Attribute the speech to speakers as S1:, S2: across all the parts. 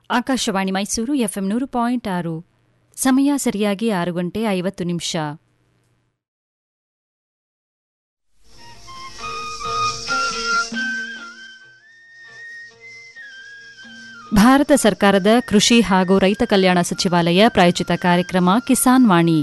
S1: Akashvani Mysuru FM ನೂರು point ಆರು ಸಮಯ ಸರಿಯಾಗಿ ಆರು ಗಂಟೆ ಐವತ್ತು ನಿಮಿಷ ಭಾರತ ಸರ್ಕಾರದ ಕೃಷಿ ಹಾಗೂ ರೈತ ಕಲ್ಯಾಣ ಸಚಿವಾಲಯ ಪ್ರಾಯೋಜಿತ ಕಾರ್ಯಕ್ರಮ ಕಿಸಾನ್ ವಾಣಿ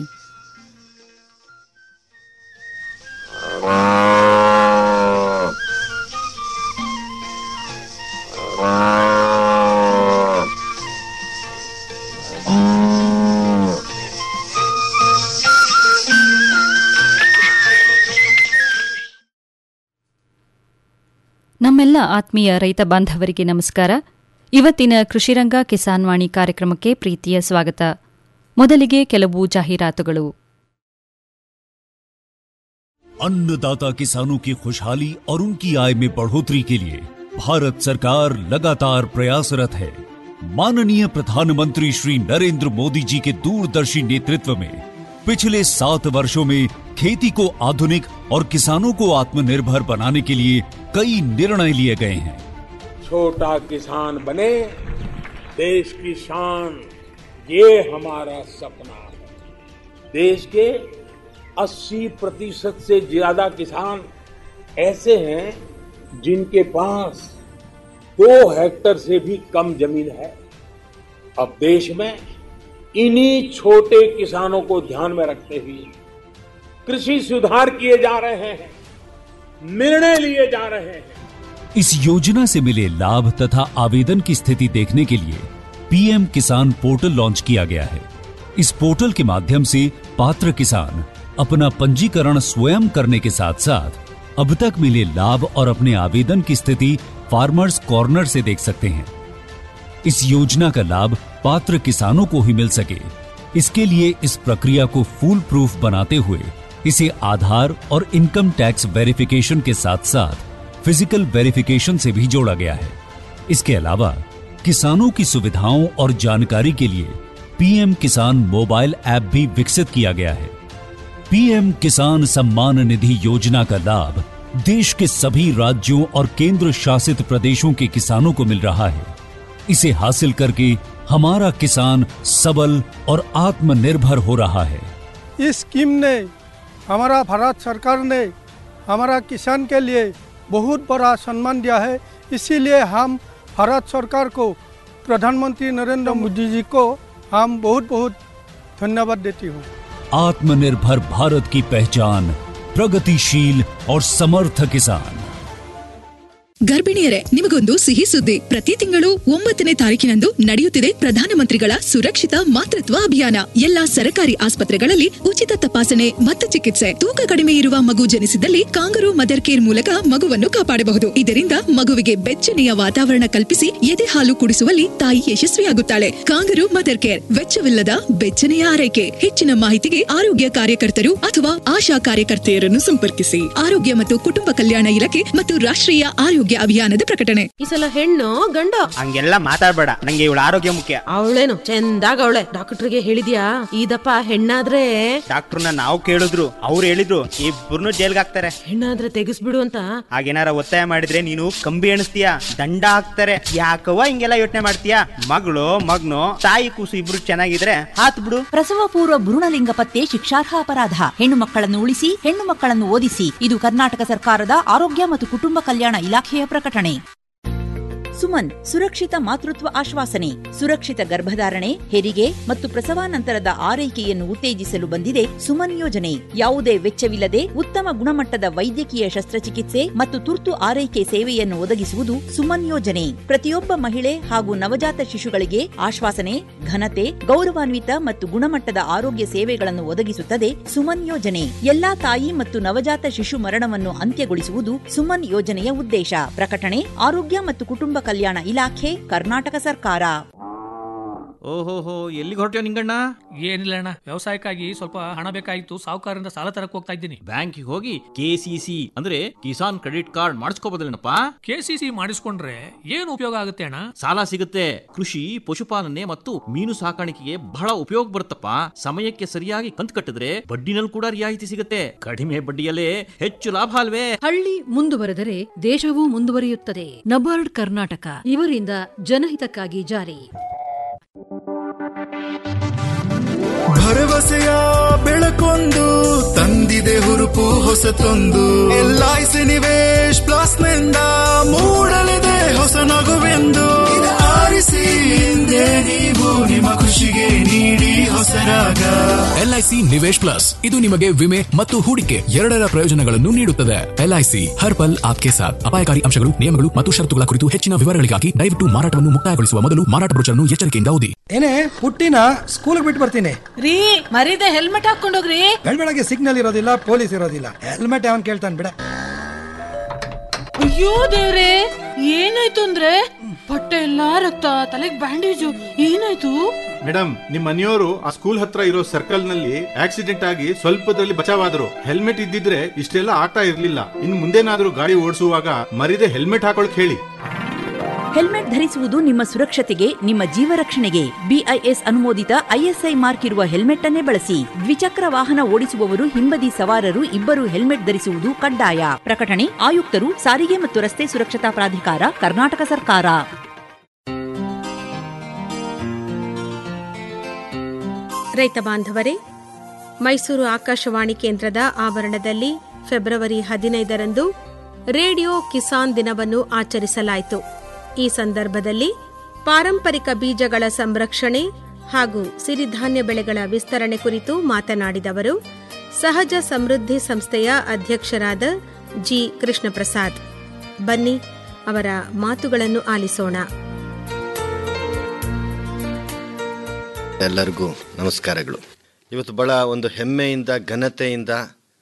S1: ನಮ್ಮೆಲ್ಲ ಆತ್ಮೀಯ ರೈತ ಬಾಂಧವರಿಗೆ ನಮಸ್ಕಾರ ಇವತ್ತಿನ ಕೃಷಿರಂಗ ಕಿಸಾನ್ ವಾಣಿ ಕಾರ್ಯಕ್ರಮಕ್ಕೆ ಪ್ರೀತಿಯ ಸ್ವಾಗತ ಮೊದಲಿಗೆ ಕೆಲವು ಜಾಹೀರಾತುಗಳು
S2: अन्नदाता किसानों की खुशहाली और उनकी आय में बढ़ोतरी के लिए भारत सरकार लगातार प्रयासरत है माननीय प्रधानमंत्री श्री नरेंद्र मोदी जी के दूरदर्शी नेतृत्व में पिछले सात वर्षों में खेती को आधुनिक और किसानों को आत्मनिर्भर बनाने के लिए कई निर्णय लिए गए हैं
S3: छोटा किसान बने देश की शान ये हमारा सपना है देश के 80 प्रतिशत से ज्यादा किसान ऐसे हैं जिनके पास दो हेक्टर से भी कम जमीन है अब देश में इन्हीं छोटे किसानों को ध्यान में रखते हुए कृषि सुधार किए जा रहे हैं निर्णय लिए जा रहे हैं
S2: इस योजना से मिले लाभ तथा आवेदन की स्थिति देखने के लिए पीएम किसान पोर्टल लॉन्च किया गया है इस पोर्टल के माध्यम से पात्र किसान अपना पंजीकरण स्वयं करने के साथ साथ अब तक मिले लाभ और अपने आवेदन की स्थिति फार्मर्स कॉर्नर से देख सकते हैं इस योजना का लाभ पात्र किसानों को ही मिल सके इसके लिए इस प्रक्रिया को फूल प्रूफ बनाते हुए इसे आधार और इनकम टैक्स वेरिफिकेशन के साथ साथ फिजिकल वेरिफिकेशन से भी जोड़ा गया है इसके अलावा किसानों की सुविधाओं और जानकारी के लिए पीएम किसान मोबाइल ऐप भी विकसित किया गया है पीएम किसान सम्मान निधि योजना का लाभ देश के सभी राज्यों और केंद्र शासित प्रदेशों के किसानों को मिल रहा है इसे हासिल करके हमारा किसान सबल और आत्मनिर्भर हो रहा है
S4: इस स्कीम ने हमारा भारत सरकार ने हमारा किसान के लिए बहुत बड़ा सम्मान दिया है इसीलिए हम भारत सरकार को प्रधानमंत्री नरेंद्र मोदी जी को हम बहुत बहुत धन्यवाद देती हूँ
S2: आत्मनिर्भर भारत की पहचान प्रगतिशील और समर्थ किसान
S5: ಗರ್ಭಿಣಿಯರೇ ನಿಮಗೊಂದು ಸಿಹಿ ಸುದ್ದಿ ಪ್ರತಿ ತಿಂಗಳು ಒಂಬತ್ತನೇ ತಾರೀಕಿನಂದು ನಡೆಯುತ್ತಿದೆ ಪ್ರಧಾನಮಂತ್ರಿಗಳ ಸುರಕ್ಷಿತ ಮಾತೃತ್ವ ಅಭಿಯಾನ ಎಲ್ಲಾ ಸರಕಾರಿ ಆಸ್ಪತ್ರೆಗಳಲ್ಲಿ ಉಚಿತ ತಪಾಸಣೆ ಮತ್ತು ಚಿಕಿತ್ಸೆ ತೂಕ ಕಡಿಮೆ ಇರುವ ಮಗು ಜನಿಸಿದಲ್ಲಿ ಕಾಂಗರು ಮದರ್ ಕೇರ್ ಮೂಲಕ ಮಗುವನ್ನು ಕಾಪಾಡಬಹುದು ಇದರಿಂದ ಮಗುವಿಗೆ ಬೆಚ್ಚನೆಯ ವಾತಾವರಣ ಕಲ್ಪಿಸಿ ಎದೆ ಹಾಲು ಕುಡಿಸುವಲ್ಲಿ ತಾಯಿ ಯಶಸ್ವಿಯಾಗುತ್ತಾಳೆ ಕಾಂಗರು ಮದರ್ ಕೇರ್ ವೆಚ್ಚವಿಲ್ಲದ ಬೆಚ್ಚನೆಯ ಆರೈಕೆ ಹೆಚ್ಚಿನ ಮಾಹಿತಿಗೆ ಆರೋಗ್ಯ ಕಾರ್ಯಕರ್ತರು ಅಥವಾ ಆಶಾ ಕಾರ್ಯಕರ್ತೆಯರನ್ನು ಸಂಪರ್ಕಿಸಿ ಆರೋಗ್ಯ ಮತ್ತು ಕುಟುಂಬ ಕಲ್ಯಾಣ ಇಲಾಖೆ ಮತ್ತು ರಾಷ್ಟ್ರೀಯ ಆರೋಗ್ಯ ಅಭಿಯಾನದ ಪ್ರಕಟಣೆ
S6: ಈ ಸಲ ಹೆಣ್ಣು ಗಂಡ
S7: ಹಂಗೆಲ್ಲ ಮಾತಾಡ್ಬೇಡ ನಂಗೆ ಇವಳ ಆರೋಗ್ಯ ಮುಖ್ಯ
S6: ಅವಳೇನು ಚಂದಾಗ ಅವಳೆ ಡಾಕ್ಟರ್ಗೆ ಹೇಳಿದ್ಯಾ ಇದಪ್ಪ ಹೆಣ್ಣಾದ್ರೆ
S7: ಡಾಕ್ಟರ್ನ ನಾವು ಕೇಳಿದ್ರು ಅವ್ರು ಹೇಳಿದ್ರು ಇಬ್ಬರನ್ನು ಜೈಲ್ಗೆ ಹಾಕ್ತಾರೆ
S6: ಹೆಣ್ಣಾದ್ರೆ ತೆಗಿಸ್ಬಿಡು ಅಂತ
S7: ಹಾಗೇನಾರ ಒತ್ತಾಯ ಮಾಡಿದ್ರೆ ನೀನು ಕಂಬಿ ಎಣಿಸ್ತೀಯ ದಂಡ ಹಾಕ್ತಾರೆ ಯಾಕವ್ವ ಹಿಂಗೆಲ್ಲ ಯೋಚನೆ ಮಾಡ್ತೀಯ ಮಗಳು ಮಗ್ನು ತಾಯಿ ಕೂಸು ಇಬ್ರು ಚೆನ್ನಾಗಿದ್ರೆ ಹಾತ್ ಬಿಡು
S8: ಪ್ರಸವ ಪೂರ್ವ ಭ್ರೂಣಲಿಂಗ ಪತ್ತೆ ಶಿಕ್ಷಾರ್ಹ ಅಪರಾಧ ಹೆಣ್ಣು ಮಕ್ಕಳನ್ನು ಉಳಿಸಿ ಹೆಣ್ಣು ಮಕ್ಕಳನ್ನು ಓದಿಸಿ ಇದು ಕರ್ನಾಟಕ ಸರ್ಕಾರದ ಆರೋಗ್ಯ ಮತ್ತು ಕುಟುಂಬ ಕಲ್ಯಾಣ ಇಲಾಖೆಯ ಪ್ರಕಟಣೆ ಸುಮನ್ ಸುರಕ್ಷಿತ ಮಾತೃತ್ವ ಆಶ್ವಾಸನೆ ಸುರಕ್ಷಿತ ಗರ್ಭಧಾರಣೆ ಹೆರಿಗೆ ಮತ್ತು ಪ್ರಸವಾನಂತರದ ಆರೈಕೆಯನ್ನು ಉತ್ತೇಜಿಸಲು ಬಂದಿದೆ ಸುಮನ್ ಯೋಜನೆ ಯಾವುದೇ ವೆಚ್ಚವಿಲ್ಲದೆ ಉತ್ತಮ ಗುಣಮಟ್ಟದ ವೈದ್ಯಕೀಯ ಶಸ್ತ್ರಚಿಕಿತ್ಸೆ ಮತ್ತು ತುರ್ತು ಆರೈಕೆ ಸೇವೆಯನ್ನು ಒದಗಿಸುವುದು ಸುಮನ್ ಯೋಜನೆ ಪ್ರತಿಯೊಬ್ಬ ಮಹಿಳೆ ಹಾಗೂ ನವಜಾತ ಶಿಶುಗಳಿಗೆ ಆಶ್ವಾಸನೆ ಘನತೆ ಗೌರವಾನ್ವಿತ ಮತ್ತು ಗುಣಮಟ್ಟದ ಆರೋಗ್ಯ ಸೇವೆಗಳನ್ನು ಒದಗಿಸುತ್ತದೆ ಸುಮನ್ ಯೋಜನೆ ಎಲ್ಲಾ ತಾಯಿ ಮತ್ತು ನವಜಾತ ಶಿಶು ಮರಣವನ್ನು ಅಂತ್ಯಗೊಳಿಸುವುದು ಸುಮನ್ ಯೋಜನೆಯ ಉದ್ದೇಶ ಪ್ರಕಟಣೆ ಆರೋಗ್ಯ ಮತ್ತು ಕುಟುಂಬ ಕಲ್ಯಾಣ ಇಲಾಖೆ ಕರ್ನಾಟಕ ಸರ್ಕಾರ
S9: ಓಹೋಹೋ ಎಲ್ಲಿಗೆ ಹೊರಟ್ಯೋ ನಿಂಗಣ್ಣ
S10: ಏನಿಲ್ಲ ಅಣ್ಣ ವ್ಯವಸಾಯಕ್ಕಾಗಿ ಸ್ವಲ್ಪ ಹಣ ಬೇಕಾಗಿತ್ತು ಸಾಹುಕಾರರಿಂದ ಸಾಲ ತರಕ್ ಹೋಗ್ತಾ ಇದ್ದೀನಿ
S9: ಬ್ಯಾಂಕಿಗೆ ಹೋಗಿ ಕೆ ಸಿ ಸಿ ಅಂದ್ರೆ ಕಿಸಾನ್ ಕ್ರೆಡಿಟ್ ಕಾರ್ಡ್ ಮಾಡಿಸ್ಕೋಬೋದಲ್ಲೇನಪ್ಪ
S10: ಕೆ ಸಿ ಸಿ ಮಾಡಿಸ್ಕೊಂಡ್ರೆ ಏನು ಉಪಯೋಗ ಆಗುತ್ತೆ ಅಣ್ಣ
S9: ಸಾಲ ಸಿಗುತ್ತೆ ಕೃಷಿ ಪಶುಪಾಲನೆ ಮತ್ತು ಮೀನು ಸಾಕಾಣಿಕೆಗೆ ಬಹಳ ಉಪಯೋಗ ಬರುತ್ತಪ್ಪ ಸಮಯಕ್ಕೆ ಸರಿಯಾಗಿ ಕಂತು ಕಟ್ಟಿದ್ರೆ ಬಡ್ಡಿನಲ್ಲಿ ಕೂಡ ರಿಯಾಯಿತಿ ಸಿಗುತ್ತೆ ಕಡಿಮೆ ಬಡ್ಡಿಯಲ್ಲೇ ಹೆಚ್ಚು ಲಾಭ ಅಲ್ವೇ
S11: ಹಳ್ಳಿ ಮುಂದುವರೆದರೆ ದೇಶವೂ ಮುಂದುವರಿಯುತ್ತದೆ ನಬಾರ್ಡ್ ಕರ್ನಾಟಕ ಇವರಿಂದ ಜನಹಿತಕ್ಕಾಗಿ ಜಾರಿ
S12: ಭರವಸೆಯ ಬೆಳಕೊಂದು ತಂದಿದೆ ಹುರುಪು ಹೊಸತೊಂದು ಎಲ್ಐಸಿ ನಿವೇಶ್ ಪ್ಲಸ್ ನಿಂದ ಮೂಡಲಿದೆ ಹೊಸ ನಗುವೆಂದು ಇದು ಆರಿಸಿ ಹಿಂದೆ ನೀವು ನಿಮ್ಮ ಖುಷಿಗೆ ನೀಡಿ ಹೊಸ ರಾಗ
S13: ಎಲ್ಐಸಿ ನಿವೇಶ್ ಪ್ಲಸ್ ಇದು ನಿಮಗೆ ವಿಮೆ ಮತ್ತು ಹೂಡಿಕೆ ಎರಡರ ಪ್ರಯೋಜನಗಳನ್ನು ನೀಡುತ್ತದೆ ಎಲ್ಐಸಿ ಹರ್ ಪಲ್ ಆಪ್ಕೆ ಸಾಥ್ ಅಪಾಯಕಾರಿ ಅಂಶಗಳು ನಿಯಮಗಳು ಮತ್ತು ಷರತ್ತುಗಳ ಕುರಿತು ಹೆಚ್ಚಿನ ವಿವರಗಳಿಗಾಗಿ ದಯವಿಟ್ಟು ಮಾರಾಟವನ್ನು ಮುಕ್ತಾಯಗೊಳಿಸುವ ಮೊದಲು ಮಾರಾಟ ಬ್ರೋಚರ್ನ್ನು ಎಚ್ಚರಿಕೆಯಿಂದ ಓದಿ
S14: ಏನೇ ಪುಟ್ಟಿನ ಸ್ಕೂಲ್ಗೆ ಬಿಟ್ಟು ಬರ್ತೀನಿ
S6: ರೀ ಮರೀದೆ ಹೆಲ್ಮೆಟ್ ಹಾಕೊಂಡೋಗ್ರಿ
S14: ಬೆಳಗ್ಗೆ ಸಿಗ್ನಲ್ ಇರೋದಿಲ್ಲ ಪೊಲೀಸ್ ಇರೋದಿಲ್ಲ ಹೆಲ್ಮೆಟ್ ಯಾವನ್ ಕೇಳ್ತಾನೆ ಬಿಡ
S6: ಅಯ್ಯೋ ದೇವ್ರೆ ಏನಾಯ್ತು ಅಂದ್ರೆ ಬಟ್ಟೆ ಎಲ್ಲಾ ರಕ್ತ ತಲೆಗ್ ಬ್ಯಾಂಡೇಜು ಏನಾಯ್ತು
S15: ಮೇಡಮ್ ನಿಮ್ ಮನೆಯವರು ಆ ಸ್ಕೂಲ್ ಹತ್ರ ಇರೋ ಸರ್ಕಲ್ ನಲ್ಲಿ ಆಕ್ಸಿಡೆಂಟ್ ಆಗಿ ಸ್ವಲ್ಪದಲ್ಲಿ ಬಚಾವಾದ್ರು ಹೆಲ್ಮೆಟ್ ಇದ್ದಿದ್ರೆ ಇಷ್ಟೆಲ್ಲ ಆಗ್ತಾ ಇರ್ಲಿಲ್ಲ ಇನ್ ಮುಂದೇನಾದ್ರೂ ಗಾಡಿ ಓಡಿಸುವಾಗ ಮರಿದೆ ಹೆಲ್ಮೆಟ್ ಹಾಕೊಳಕ್ ಹೇಳಿ
S8: ಹೆಲ್ಮೆಟ್ ಧರಿಸುವುದು ನಿಮ್ಮ ಸುರಕ್ಷತೆಗೆ ನಿಮ್ಮ ಜೀವ ರಕ್ಷಣೆಗೆ ಬಿಐಎಸ್ ಅನುಮೋದಿತ ಐಎಸ್ಐ ಮಾರ್ಕ್ ಇರುವ ಹೆಲ್ಮೆಟ್ ಅನ್ನೇ ಬಳಸಿ ದ್ವಿಚಕ್ರ ವಾಹನ ಓಡಿಸುವವರು ಹಿಂಬದಿ ಸವಾರರು ಇಬ್ಬರು ಹೆಲ್ಮೆಟ್ ಧರಿಸುವುದು ಕಡ್ಡಾಯ ಪ್ರಕಟಣೆ ಆಯುಕ್ತರು ಸಾರಿಗೆ ಮತ್ತು ರಸ್ತೆ ಸುರಕ್ಷತಾ ಪ್ರಾಧಿಕಾರ ಕರ್ನಾಟಕ ಸರ್ಕಾರ
S16: ರೈತ ಬಾಂಧವರೇ ಮೈಸೂರು ಆಕಾಶವಾಣಿ ಕೇಂದ್ರದ ಆವರಣದಲ್ಲಿ ಫೆಬ್ರವರಿ ಹದಿನೈದರಂದು ರೇಡಿಯೋ ಕಿಸಾನ್ ದಿನವನ್ನು ಆಚರಿಸಲಾಯಿತು ಈ ಸಂದರ್ಭದಲ್ಲಿ ಪಾರಂಪರಿಕ ಬೀಜಗಳ ಸಂರಕ್ಷಣೆ ಹಾಗೂ ಸಿರಿಧಾನ್ಯ ಬೆಳೆಗಳ ವಿಸ್ತರಣೆ ಕುರಿತು ಮಾತನಾಡಿದವರು ಸಹಜ ಸಮೃದ್ಧಿ ಸಂಸ್ಥೆಯ ಅಧ್ಯಕ್ಷರಾದ ಜಿ ಕೃಷ್ಣಪ್ರಸಾದ್ ಬನ್ನಿ ಅವರ ಮಾತುಗಳನ್ನು ಆಲಿಸೋಣ
S17: ಎಲ್ಲರಿಗೂ ನಮಸ್ಕಾರಗಳು ಇವತ್ತು ಬಹಳ ಒಂದು ಹೆಮ್ಮೆಯಿಂದ ಘನತೆಯಿಂದ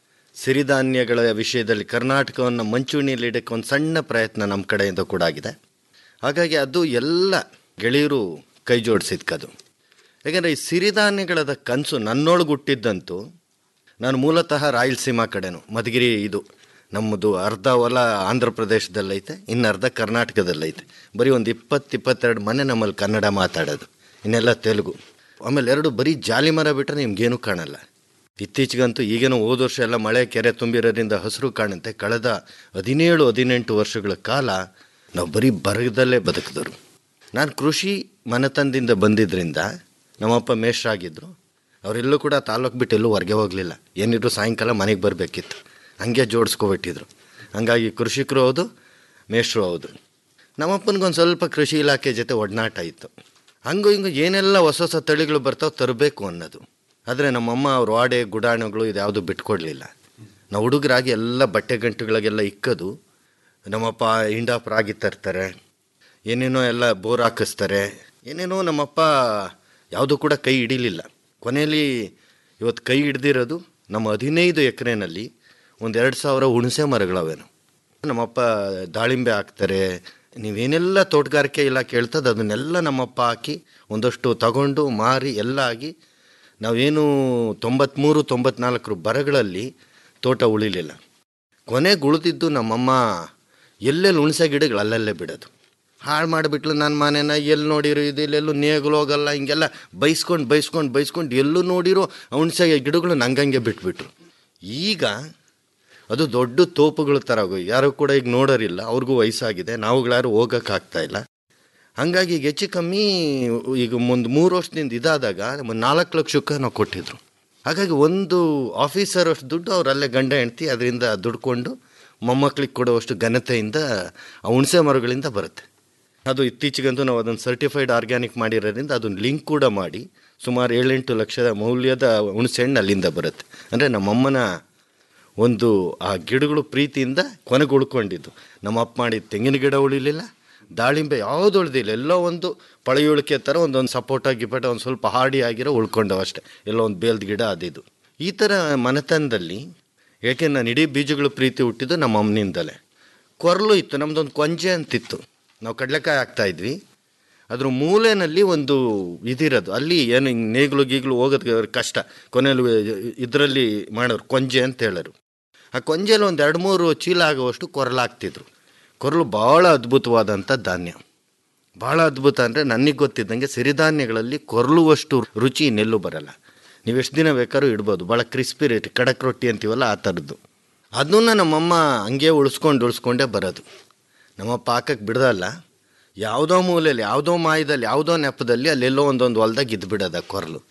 S17: ಸಿರಿಧಾನ್ಯಗಳ ವಿಷಯದಲ್ಲಿ ಕರ್ನಾಟಕವನ್ನು ಮಂಚೂಣಿಯಲ್ಲಿಡಕ್ಕೆ ಒಂದು ಸಣ್ಣ ಪ್ರಯತ್ನ ನಮ್ಮ ಕಡೆಯಿಂದ ಕೂಡ ಆಗಿದೆ ಹಾಗಾಗಿ ಅದು ಎಲ್ಲ ಗೆಳೆಯರು ಕೈ ಜೋಡಿಸಿದ್ಕದು ಯಾಕಂದರೆ ಈ ಸಿರಿಧಾನ್ಯಗಳದ ಕನಸು ನನ್ನೊಳಗೆ ಹುಟ್ಟಿದ್ದಂತೂ ನಾನು ಮೂಲತಃ ರಾಯಲಸೀಮಾ ಕಡೆನು ಮಧುಗಿರಿ ಇದು ನಮ್ಮದು ಅರ್ಧ ಹೊಲ ಆಂಧ್ರ ಪ್ರದೇಶದಲ್ಲೈತೆ ಇನ್ನು ಅರ್ಧ ಕರ್ನಾಟಕದಲ್ಲೈತೆ ಬರೀ ಒಂದು ಇಪ್ಪತ್ತು ಇಪ್ಪತ್ತೆರಡು ಮನೆ ನಮ್ಮಲ್ಲಿ ಕನ್ನಡ ಮಾತಾಡೋದು ಇನ್ನೆಲ್ಲ ತೆಲುಗು ಆಮೇಲೆ ಎರಡು ಬರೀ ಜಾಲಿ ಮರ ಬಿಟ್ಟರೆ ನಿಮ್ಗೇನು ಕಾಣಲ್ಲ ಇತ್ತೀಚೆಗಂತೂ ಈಗೇನೋ ಹೋದ ವರ್ಷ ಎಲ್ಲ ಮಳೆ ಕೆರೆ ತುಂಬಿರೋದ್ರಿಂದ ಹಸಿರು ಕಾಣುತ್ತೆ ಕಳೆದ ಹದಿನೇಳು ಹದಿನೆಂಟು ವರ್ಷಗಳ ಕಾಲ ನಾವು ಬರೀ ಬರಗದಲ್ಲೇ ಬದುಕಿದರು ನಾನು ಕೃಷಿ ಮನೆತನದಿಂದ ಬಂದಿದ್ದರಿಂದ ನಮ್ಮಪ್ಪ ಮೇಷ್ರಾಗಿದ್ದರು ಅವರೆಲ್ಲೂ ಕೂಡ ತಾಲೂಕು ಬಿಟ್ಟು ಎಲ್ಲೂ ಹೊರಗೆ ಹೋಗಲಿಲ್ಲ ಏನಿದ್ರು ಸಾಯಂಕಾಲ ಮನೆಗೆ ಬರಬೇಕಿತ್ತು ಹಂಗೆ ಜೋಡಿಸ್ಕೊಬಿಟ್ಟಿದ್ರು ಹಂಗಾಗಿ ಕೃಷಿಕರು ಹೌದು ಮೇಷ್ರು ಹೌದು ನಮ್ಮಪ್ಪನಿಗೊಂದು ಸ್ವಲ್ಪ ಕೃಷಿ ಇಲಾಖೆ ಜೊತೆ ಒಡನಾಟ ಇತ್ತು ಹಂಗೂ ಹಿಂಗೂ ಏನೆಲ್ಲ ಹೊಸ ಹೊಸ ತಳಿಗಳು ಬರ್ತಾವೆ ತರಬೇಕು ಅನ್ನೋದು ಆದರೆ ನಮ್ಮಮ್ಮ ಅವ್ರ ವಾಡೆ ಗುಡಾಣಗಳು ಇದ್ಯಾವುದು ಬಿಟ್ಕೊಡ್ಲಿಲ್ಲ ನಾವು ಹುಡುಗರಾಗಿ ಎಲ್ಲ ಬಟ್ಟೆ ಗಂಟುಗಳಿಗೆಲ್ಲ ಇಕ್ಕೋದು ನಮ್ಮಪ್ಪ ಇಂಡಾಪ್ ರಾಗಿ ತರ್ತಾರೆ ಏನೇನೋ ಎಲ್ಲ ಬೋರ್ ಹಾಕಿಸ್ತಾರೆ ಏನೇನೋ ನಮ್ಮಪ್ಪ ಯಾವುದೂ ಕೂಡ ಕೈ ಹಿಡಿಲಿಲ್ಲ ಕೊನೆಯಲ್ಲಿ ಇವತ್ತು ಕೈ ಹಿಡ್ದಿರೋದು ನಮ್ಮ ಹದಿನೈದು ಎಕರೆನಲ್ಲಿ ಒಂದು ಎರಡು ಸಾವಿರ ಹುಣಸೆ ಮರಗಳವೇನು ನಮ್ಮಪ್ಪ ದಾಳಿಂಬೆ ಹಾಕ್ತಾರೆ ನೀವೇನೆಲ್ಲ ತೋಟಗಾರಿಕೆ ಇಲಾಖೆ ಹೇಳ್ತದೆ ಅದನ್ನೆಲ್ಲ ನಮ್ಮಪ್ಪ ಹಾಕಿ ಒಂದಷ್ಟು ತಗೊಂಡು ಮಾರಿ ಎಲ್ಲ ಆಗಿ ನಾವೇನು ತೊಂಬತ್ತ್ಮೂರು ತೊಂಬತ್ನಾಲ್ಕರು ಬರಗಳಲ್ಲಿ ತೋಟ ಉಳಿಲಿಲ್ಲ ಕೊನೆಗೆ ಉಳಿದಿದ್ದು ನಮ್ಮಮ್ಮ ಎಲ್ಲೆಲ್ಲಿ ಹುಣಸೆ ಗಿಡಗಳು ಅಲ್ಲಲ್ಲೇ ಬಿಡೋದು ಹಾಳು ಮಾಡಿಬಿಟ್ಲು ನನ್ನ ಮನೆನ ಎಲ್ಲಿ ನೋಡಿರೋ ಇದು ಇಲ್ಲೆಲ್ಲೂ ನೇಗಲು ಹೋಗಲ್ಲ ಹಿಂಗೆಲ್ಲ ಬೈಸ್ಕೊಂಡು ಬೈಸ್ಕೊಂಡು ಬೈಸ್ಕೊಂಡು ಎಲ್ಲೂ ನೋಡಿರೋ ಹುಣಸೆ ಗಿಡಗಳು ನಂಗಂಗೆ ಬಿಟ್ಬಿಟ್ರು ಈಗ ಅದು ದೊಡ್ಡ ತೋಪುಗಳ ಥರ ಆಗೋಗಿ ಯಾರು ಕೂಡ ಈಗ ನೋಡೋರಿಲ್ಲ ಅವ್ರಿಗೂ ವಯಸ್ಸಾಗಿದೆ ನಾವುಗಳಾರು ಹೋಗೋಕ್ಕಾಗ್ತಾ ಇಲ್ಲ ಹಾಗಾಗಿ ಈಗ ಹೆಚ್ಚು ಕಮ್ಮಿ ಈಗ ಒಂದು ಮೂರು ವರ್ಷದಿಂದ ಇದಾದಾಗ ಒಂದು ನಾಲ್ಕು ಲಕ್ಷಕ್ಕೆ ನಾವು ಕೊಟ್ಟಿದ್ರು ಹಾಗಾಗಿ ಒಂದು ಆಫೀಸರ್ ಅಷ್ಟು ದುಡ್ಡು ಅವರಲ್ಲೇ ಗಂಡ ಹೆಂಡ್ತಿ ಅದರಿಂದ ದುಡ್ಕೊಂಡು ಮೊಮ್ಮಕ್ಳಿಗೆ ಕೊಡುವಷ್ಟು ಘನತೆಯಿಂದ ಆ ಹುಣಸೆ ಮರಗಳಿಂದ ಬರುತ್ತೆ ಅದು ಇತ್ತೀಚೆಗಂತೂ ನಾವು ಅದನ್ನು ಸರ್ಟಿಫೈಡ್ ಆರ್ಗ್ಯಾನಿಕ್ ಮಾಡಿರೋದ್ರಿಂದ ಅದನ್ನು ಲಿಂಕ್ ಕೂಡ ಮಾಡಿ ಸುಮಾರು ಏಳೆಂಟು ಲಕ್ಷದ ಮೌಲ್ಯದ ಹುಣಸೆ ಹಣ್ಣು ಅಲ್ಲಿಂದ ಬರುತ್ತೆ ಅಂದರೆ ನಮ್ಮಮ್ಮನ ಒಂದು ಆ ಗಿಡಗಳು ಪ್ರೀತಿಯಿಂದ ಕೊನೆಗೆ ಉಳ್ಕೊಂಡಿದ್ದು ನಮ್ಮ ಅಪ್ಪ ಮಾಡಿದ ತೆಂಗಿನ ಗಿಡ ಉಳಿಲಿಲ್ಲ ದಾಳಿಂಬೆ ಯಾವುದು ಉಳಿದಿಲ್ಲ ಎಲ್ಲೋ ಒಂದು ಪಳೆಯುಳಿಕೆ ಥರ ಒಂದೊಂದು ಸಪೋಟ ಗಿಪೋಟ ಒಂದು ಸ್ವಲ್ಪ ಹಾಡಿ ಆಗಿರೋ ಉಳ್ಕೊಂಡವು ಅಷ್ಟೇ ಎಲ್ಲೋ ಒಂದು ಬೇಲ್ದ ಗಿಡ ಅದಿದು ಈ ಥರ ಮನೆತನದಲ್ಲಿ ಏಕೆ ನಾನು ಇಡೀ ಬೀಜಗಳು ಪ್ರೀತಿ ಹುಟ್ಟಿದ್ದು ನಮ್ಮ ಅಮ್ಮನಿಂದಲೇ ಕೊರಲು ಇತ್ತು ನಮ್ಮದೊಂದು ಕೊಂಜೆ ಅಂತಿತ್ತು ನಾವು ಕಡಲೆಕಾಯಿ ಹಾಕ್ತಾಯಿದ್ವಿ ಅದ್ರ ಮೂಲೆಯಲ್ಲಿ ಒಂದು ಇದಿರೋದು ಅಲ್ಲಿ ಏನು ಹಿಂಗೆ ನೇಗ್ಲು ಗೀಗ್ಲು ಹೋಗೋದು ಕಷ್ಟ ಕೊನೆಯಲ್ಲಿ ಇದರಲ್ಲಿ ಮಾಡೋರು ಕೊಂಜೆ ಅಂತ ಹೇಳೋರು ಆ ಕೊಂಜೆಲಿ ಒಂದು ಎರಡು ಮೂರು ಚೀಲ ಆಗುವಷ್ಟು ಕೊರಲಾಗ್ತಿದ್ರು ಕೊರಲು ಭಾಳ ಅದ್ಭುತವಾದಂಥ ಧಾನ್ಯ ಭಾಳ ಅದ್ಭುತ ಅಂದರೆ ನನಗೆ ಗೊತ್ತಿದ್ದಂಗೆ ಸಿರಿಧಾನ್ಯಗಳಲ್ಲಿ ಕೊರಲುವಷ್ಟು ರುಚಿ ಇನ್ನೆಲ್ಲೂ ಬರಲ್ಲ ನೀವು ಎಷ್ಟು ದಿನ ಬೇಕಾದ್ರೂ ಇಡ್ಬೋದು ಭಾಳ ಕ್ರಿಸ್ಪಿ ರೇಟ್ ಕಡಕ್ ರೊಟ್ಟಿ ಅಂತೀವಲ್ಲ ಆ ಥರದ್ದು ಅದನ್ನ ನಮ್ಮಮ್ಮ ಹಂಗೆ ಉಳಿಸ್ಕೊಂಡು ಉಳಿಸ್ಕೊಂಡೇ ಬರೋದು ನಮ್ಮ ಪಾಕಕ್ಕೆ ಬಿಡೋದಲ್ಲ ಯಾವುದೋ ಮೂಲೆಯಲ್ಲಿ ಯಾವುದೋ ಮಾಯದಲ್ಲಿ ಯಾವುದೋ ನೆಪದಲ್ಲಿ ಅಲ್ಲೆಲ್ಲೋ ಒಂದೊಂದು ಹೊಲ್ದಾಗ ಇದ್ದು ಬಿಡೋದ ಕೊರಲು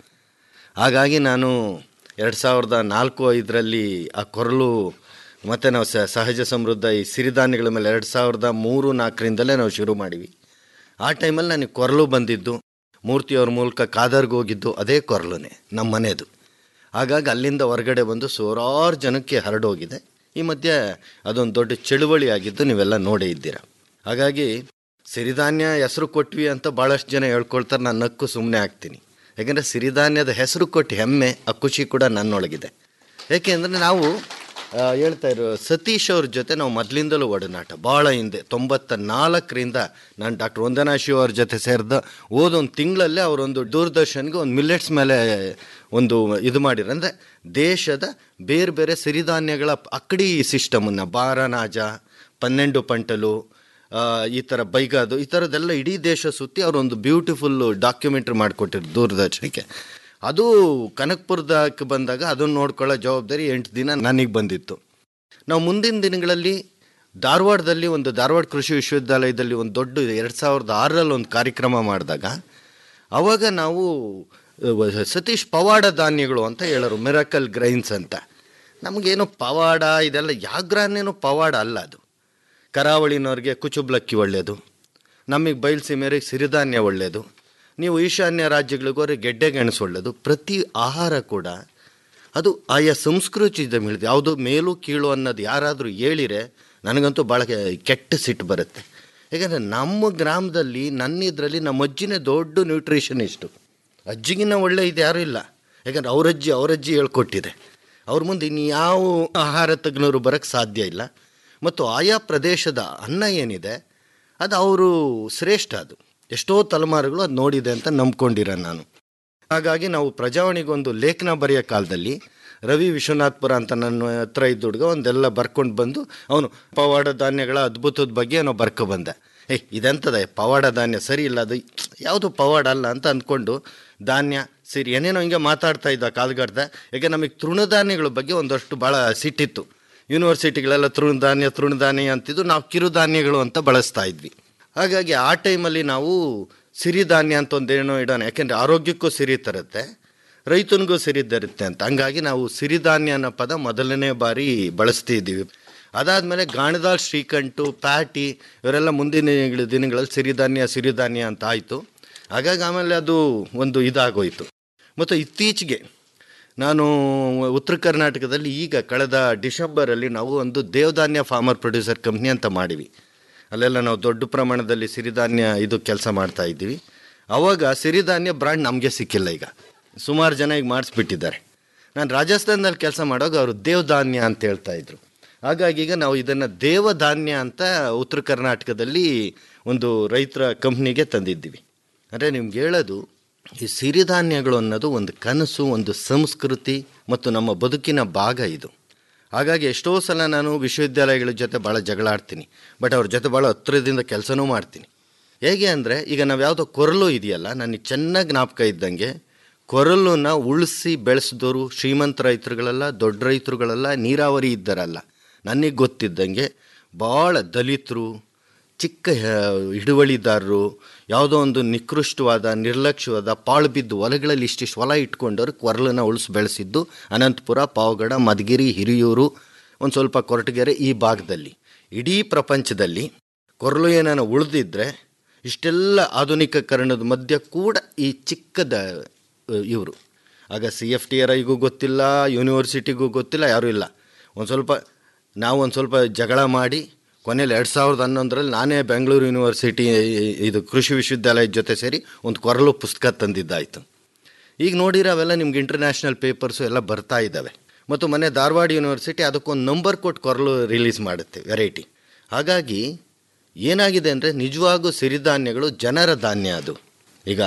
S17: ಹಾಗಾಗಿ ನಾನು ಎರಡು ಸಾವಿರದ ನಾಲ್ಕು ಐದರಲ್ಲಿ ಆ ಕೊರಲು ಮತ್ತು ನಾವು ಸ ಸಹಜ ಸಮೃದ್ಧ ಈ ಸಿರಿಧಾನ್ಯಗಳ ಮೇಲೆ ಎರಡು ಸಾವಿರದ ಮೂರು ನಾಲ್ಕರಿಂದಲೇ ನಾವು ಶುರು ಮಾಡಿವಿ ಆ ಟೈಮಲ್ಲಿ ನನಗೆ ಕೊರಲು ಬಂದಿದ್ದು ಮೂರ್ತಿಯವ್ರ ಮೂಲಕ ಕಾದರ್ಗೆ ಹೋಗಿದ್ದು ಅದೇ ಕೊರಲುನೇ ನಮ್ಮ ಮನೆಯದು ಹಾಗಾಗಿ ಅಲ್ಲಿಂದ ಹೊರಗಡೆ ಬಂದು ಸಾವಿರಾರು ಜನಕ್ಕೆ ಹರಡೋಗಿದೆ ಈ ಮಧ್ಯೆ ಅದೊಂದು ದೊಡ್ಡ ಚಳುವಳಿ ಆಗಿದ್ದು ನೀವೆಲ್ಲ ನೋಡೇ ಇದ್ದೀರ ಹಾಗಾಗಿ ಸಿರಿಧಾನ್ಯ ಹೆಸರು ಕೊಟ್ವಿ ಅಂತ ಭಾಳಷ್ಟು ಜನ ಹೇಳ್ಕೊಳ್ತಾರೆ ನಾನು ನಕ್ಕು ಸುಮ್ಮನೆ ಆಗ್ತೀನಿ ಯಾಕೆಂದರೆ ಸಿರಿಧಾನ್ಯದ ಹೆಸರು ಕೊಟ್ಟು ಹೆಮ್ಮೆ ಆ ಖುಷಿ ಕೂಡ ನನ್ನೊಳಗಿದೆ ಏಕೆಂದರೆ ನಾವು ಆ, ಹೇಳ್ತಾ ಇರೋ ಸತೀಶ್ ಅವ್ರ ಜೊತೆ ನಾವು ಮೊದಲಿಂದಲೂ ಒಡನಾಟ ಭಾಳ ಹಿಂದೆ ತೊಂಬತ್ತ ನಾಲ್ಕರಿಂದ ನಾನು ಡಾಕ್ಟರ್ ವಂದನಾ ಶಿವ ಅವ್ರ ಜೊತೆ ಸೇರಿದ ಓದೊಂದು ತಿಂಗಳಲ್ಲೇ ಅವರೊಂದು ದೂರದರ್ಶನ್ಗೆ ಒಂದು ಮಿಲ್ಲೆಟ್ಸ್ ಮೇಲೆ ಒಂದು ಇದು ಮಾಡಿರ ಅಂದರೆ ದೇಶದ ಬೇರೆ ಬೇರೆ ಸಿರಿಧಾನ್ಯಗಳ ಅಕ್ಕಡಿ ಸಿಸ್ಟಮನ್ನು ಬಾರನಾಜ ಪನ್ನೆಂಡು ಪಂಟಲು ಆ, ಈ ಥರ ಬೈಗಾದು ಈ ಥರದ್ದೆಲ್ಲ ಇಡೀ ದೇಶ ಸುತ್ತಿ ಅವರೊಂದು ಬ್ಯೂಟಿಫುಲ್ ಡಾಕ್ಯುಮೆಂಟ್ರಿ ಮಾಡಿಕೊಟ್ಟಿರು ದೂರದರ್ಶನಕ್ಕೆ ಅದು ಕನಕಪುರದಕ್ಕೆ ಬಂದಾಗ ಅದನ್ನು ನೋಡ್ಕೊಳ್ಳೋ ಜವಾಬ್ದಾರಿ ಎಂಟು ದಿನ ನನಗೆ ಬಂದಿತ್ತು ನಾವು ಮುಂದಿನ ದಿನಗಳಲ್ಲಿ ಧಾರವಾಡದಲ್ಲಿ ಒಂದು ಧಾರವಾಡ ಕೃಷಿ ವಿಶ್ವವಿದ್ಯಾಲಯದಲ್ಲಿ ಒಂದು ದೊಡ್ಡ ಎರಡು ಸಾವಿರದ ಆರರಲ್ಲಿ ಒಂದು ಕಾರ್ಯಕ್ರಮ ಮಾಡಿದಾಗ ಅವಾಗ ನಾವು ಅಹ್, ಸತೀಶ್ ಪವಾಡ ಧಾನ್ಯಗಳು ಅಂತ ಹೇಳೋರು ಮಿರಕಲ್ ಗ್ರೈನ್ಸ್ ಅಂತ ನಮಗೇನು ಪವಾಡ ಇದೆಲ್ಲ ಯಾಗ್ರಾನೇನು ಪವಾಡ ಅಲ್ಲ ಅದು ಕರಾವಳಿನವ್ರಿಗೆ ಕುಚುಬ್ಲಕ್ಕಿ ಒಳ್ಳೆಯದು ನಮಗೆ ಬಯಲುಸೀಮೆಯವ್ರಿಗೆ ಸಿರಿಧಾನ್ಯ ಒಳ್ಳೆಯದು ನೀವು ಈಶಾನ್ಯ ರಾಜ್ಯಗಳಿಗೆ ಹೋದ್ರೆ ಗೆಡ್ಡೆ ಗೆಣಸು ಒಳ್ಳೆಯದು ಪ್ರತಿ ಆಹಾರ ಕೂಡ ಅದು ಆಯಾ ಸಂಸ್ಕೃತಿಯಿಂದ ಮಿಳಿದು ಯಾವುದು ಮೇಲು ಕೀಳು ಅನ್ನೋದು ಯಾರಾದರೂ ಹೇಳಿರೆ ನನಗಂತೂ ಭಾಳ ಕೆಟ್ಟ ಸಿಟ್ಟು ಬರುತ್ತೆ ಯಾಕಂದರೆ ನಮ್ಮ ಗ್ರಾಮದಲ್ಲಿ ನನ್ನ ಇದರಲ್ಲಿ ನಮ್ಮ ಅಜ್ಜಿನೇ ದೊಡ್ಡ ನ್ಯೂಟ್ರಿಷನಿಸ್ಟು ಅಜ್ಜಿಗಿನ್ನ ಒಳ್ಳೆ ಇದು ಯಾರೂ ಇಲ್ಲ ಯಾಕಂದ್ರೆ ಅವರಜ್ಜಿ ಅವರಜ್ಜಿ ಹೇಳ್ಕೊಟ್ಟಿದೆ ಅವ್ರ ಮುಂದೆ ಇನ್ನು ಯಾವ ಆಹಾರ ತಜ್ಞರು ಬರೋಕ್ಕೆ ಸಾಧ್ಯ ಇಲ್ಲ ಮತ್ತು ಆಯಾ ಪ್ರದೇಶದ ಅನ್ನ ಏನಿದೆ ಅದು ಅವರು ಶ್ರೇಷ್ಠ ಅದು ಎಷ್ಟೋ ತಲೆಮಾರುಗಳು ಅದು ನೋಡಿದೆ ಅಂತ ನಂಬ್ಕೊಂಡಿರ ನಾನು ಹಾಗಾಗಿ ನಾವು ಪ್ರಜಾವಾಣಿಗೆ ಒಂದು ಲೇಖನ ಬರೆಯೋ ಕಾಲದಲ್ಲಿ ರವಿ ವಿಶ್ವನಾಥ್ಪುರ ಅಂತ ನನ್ನ ಹತ್ರ ಇದ್ದ ಹುಡುಗ ಒಂದೆಲ್ಲ ಬರ್ಕೊಂಡು ಬಂದು ಅವನು ಪವಾಡ ಧಾನ್ಯಗಳ ಅದ್ಭುತದ ಬಗ್ಗೆ ನಾವು ಬರ್ಕೊ ಬಂದೆ ಏಯ್ ಇದೆಂತದ ಪವಾಡ ಧಾನ್ಯ ಸರಿ ಇಲ್ಲ ಅದು ಯಾವುದು ಪವಾಡ ಅಲ್ಲ ಅಂತ ಅಂದ್ಕೊಂಡು ಧಾನ್ಯ ಸಿರಿ ಏನೇನೋ ಹಿಂಗೆ ಮಾತಾಡ್ತಾ ಇದ್ದ ಕಾಲ್ಗಡ್ದ ಯಾಕೆ ನಮಗೆ ತೃಣಧಾನ್ಯಗಳ ಬಗ್ಗೆ ಒಂದಷ್ಟು ಭಾಳ ಸಿಟ್ಟಿತ್ತು ಯೂನಿವರ್ಸಿಟಿಗಳೆಲ್ಲ ತೃಣಧಾನ್ಯ ತೃಣಧಾನ್ಯ ಅಂತಿದ್ದು ನಾವು ಕಿರುಧಾನ್ಯಗಳು ಅಂತ ಬಳಸ್ತಾ ಇದ್ವಿ ಹಾಗಾಗಿ ಆ ಟೈಮಲ್ಲಿ ನಾವು ಸಿರಿಧಾನ್ಯ ಅಂತ ಒಂದೇನೋ ಇಡೋಣ ಯಾಕೆಂದರೆ ಆರೋಗ್ಯಕ್ಕೂ ಸಿರಿ ತರುತ್ತೆ ರೈತನಿಗೂ ಸಿರಿ ತರುತ್ತೆ ಅಂತ ಹಂಗಾಗಿ ನಾವು ಸಿರಿಧಾನ್ಯ ಅನ್ನೋ ಪದ ಮೊದಲನೇ ಬಾರಿ ಬಳಸ್ತಿದ್ದೀವಿ ಅದಾದಮೇಲೆ ಗಾಣದಾಳ್ ಶ್ರೀಕಂಠು ಪ್ಯಾಟಿ ಇವರೆಲ್ಲ ಮುಂದಿನ ದಿನಗಳ- ದಿನಗಳಲ್ಲಿ ಸಿರಿಧಾನ್ಯ ಸಿರಿಧಾನ್ಯ ಅಂತ ಆಯಿತು ಹಾಗಾಗಿ ಆಮೇಲೆ ಅದು ಒಂದು ಇದಾಗೋಯಿತು ಮತ್ತು ಇತ್ತೀಚೆಗೆ ನಾನು ಉತ್ತರ ಕರ್ನಾಟಕದಲ್ಲಿ ಈಗ ಕಳೆದ ಡಿಸೆಂಬರಲ್ಲಿ ನಾವು ಒಂದು ದೇವಧಾನ್ಯ ಫಾರ್ಮರ್ ಪ್ರೊಡ್ಯೂಸರ್ ಕಂಪ್ನಿ ಅಂತ ಮಾಡಿವಿ ಅಲ್ಲೆಲ್ಲ ನಾವು ದೊಡ್ಡ ಪ್ರಮಾಣದಲ್ಲಿ ಸಿರಿಧಾನ್ಯ ಇದು ಕೆಲಸ ಮಾಡ್ತಾ ಇದ್ದೀವಿ ಅವಾಗ ಸಿರಿಧಾನ್ಯ ಬ್ರ್ಯಾಂಡ್ ನಮಗೆ ಸಿಕ್ಕಿಲ್ಲ ಈಗ ಸುಮಾರು ಜನ ಈಗ ಮಾಡಿಸ್ಬಿಟ್ಟಿದ್ದಾರೆ ನಾನು ರಾಜಸ್ಥಾನದಲ್ಲಿ ಕೆಲಸ ಮಾಡುವಾಗ ಅವರು ದೇವಧಾನ್ಯ ಅಂತ ಹೇಳ್ತಾ ಇದ್ರು ಹಾಗಾಗಿ ಈಗ ನಾವು ಇದನ್ನು ದೇವಧಾನ್ಯ ಅಂತ ಉತ್ತರ ಕರ್ನಾಟಕದಲ್ಲಿ ಒಂದು ರೈತರ ಕಂಪ್ನಿಗೆ ತಂದಿದ್ದೀವಿ ಅಂದರೆ ನಿಮ್ಗೆ ಹೇಳೋದು ಈ ಸಿರಿಧಾನ್ಯಗಳು ಅನ್ನೋದು ಒಂದು ಕನಸು ಒಂದು ಸಂಸ್ಕೃತಿ ಮತ್ತು ನಮ್ಮ ಬದುಕಿನ ಭಾಗ ಇದು ಹಾಗಾಗಿ ಎಷ್ಟೋ ಸಲ ನಾನು ವಿಶ್ವವಿದ್ಯಾಲಯಗಳ ಜೊತೆ ಭಾಳ ಜಗಳಾಡ್ತೀನಿ ಬಟ್ ಅವ್ರ ಜೊತೆ ಭಾಳ ಹತ್ತಿರದಿಂದ ಕೆಲಸನೂ ಮಾಡ್ತೀನಿ ಹೇಗೆ ಅಂದರೆ ಈಗ ನಾವು ಯಾವುದೋ ಕೊರಲು ಇದೆಯಲ್ಲ ನನಗೆ ಚೆನ್ನಾಗಿ ಜ್ಞಾಪಕ ಇದ್ದಂಗೆ ಕೊರಲನ್ನ ಉಳಿಸಿ ಬೆಳೆಸಿದವರು ಶ್ರೀಮಂತ ರೈತರುಗಳಲ್ಲ ದೊಡ್ಡ ರೈತರುಗಳಲ್ಲ ನೀರಾವರಿ ಇದ್ದಾರಲ್ಲ ನನಗೆ ಗೊತ್ತಿದ್ದಂಗೆ ಭಾಳ ದಲಿತರು ಚಿಕ್ಕ ಹೆ- ಹಿಡುವಳಿದಾರರು ಯಾವುದೋ ಒಂದು ನಿಕೃಷ್ಟವಾದ ನಿರ್ಲಕ್ಷ್ಯವಾದ ಪಾಳು ಬಿದ್ದು ಹೊಲಗಳಲ್ಲಿ ಇಷ್ಟಿಷ್ಟು ಹೊಲ ಇಟ್ಕೊಂಡವ್ರು ಕೊರಲನ್ನು ಉಳಿಸಿ ಬೆಳೆಸಿದ್ದು ಅನಂತಪುರ ಪಾವಗಡ ಮಧುಗಿರಿ ಹಿರಿಯೂರು ಒಂದು ಸ್ವಲ್ಪ ಕೊರಟಗೆರೆ ಈ ಭಾಗದಲ್ಲಿ ಇಡೀ ಪ್ರಪಂಚದಲ್ಲಿ ಕೊರಲು ಏನಾನ ಉಳಿದಿದ್ರೆ ಇಷ್ಟೆಲ್ಲ ಆಧುನಿಕೀಕರಣದ ಮಧ್ಯ ಕೂಡ ಈ ಚಿಕ್ಕದ ಇವರು ಆಗ ಸಿ ಎಫ್ ಟಿ ಆರ್ ಐಗೂ ಗೊತ್ತಿಲ್ಲ ಯೂನಿವರ್ಸಿಟಿಗೂ ಗೊತ್ತಿಲ್ಲ ಯಾರೂ ಇಲ್ಲ ಒಂದು ಸ್ವಲ್ಪ ನಾವು ಒಂದು ಸ್ವಲ್ಪ ಜಗಳ ಮಾಡಿ ಕೊನೆಯಲ್ಲಿ ಎರಡು ಸಾವಿರದ ಹನ್ನೊಂದರಲ್ಲಿ ನಾನೇ ಬೆಂಗಳೂರು ಯೂನಿವರ್ಸಿಟಿ ಇದು ಕೃಷಿ ವಿಶ್ವವಿದ್ಯಾಲಯದ ಜೊತೆ ಸೇರಿ ಒಂದು ಕೊರಲು ಪುಸ್ತಕ ತಂದಿದ್ದಾಯಿತು ಈಗ ನೋಡಿರೋ ಅವೆಲ್ಲ ನಿಮ್ಗೆ ಇಂಟರ್ನ್ಯಾಷನಲ್ ಪೇಪರ್ಸು ಎಲ್ಲ ಬರ್ತಾ ಇದ್ದಾವೆ ಮತ್ತು ಮೊನ್ನೆ ಧಾರವಾಡ ಯೂನಿವರ್ಸಿಟಿ ಅದಕ್ಕೊಂದು ನಂಬರ್ ಕೊಟ್ಟು ಕೊರಲು ರಿಲೀಸ್ ಮಾಡುತ್ತೆ ವೆರೈಟಿ ಹಾಗಾಗಿ ಏನಾಗಿದೆ ಅಂದರೆ ನಿಜವಾಗೂ ಸಿರಿಧಾನ್ಯಗಳು ಜನರ ಧಾನ್ಯ ಅದು ಈಗ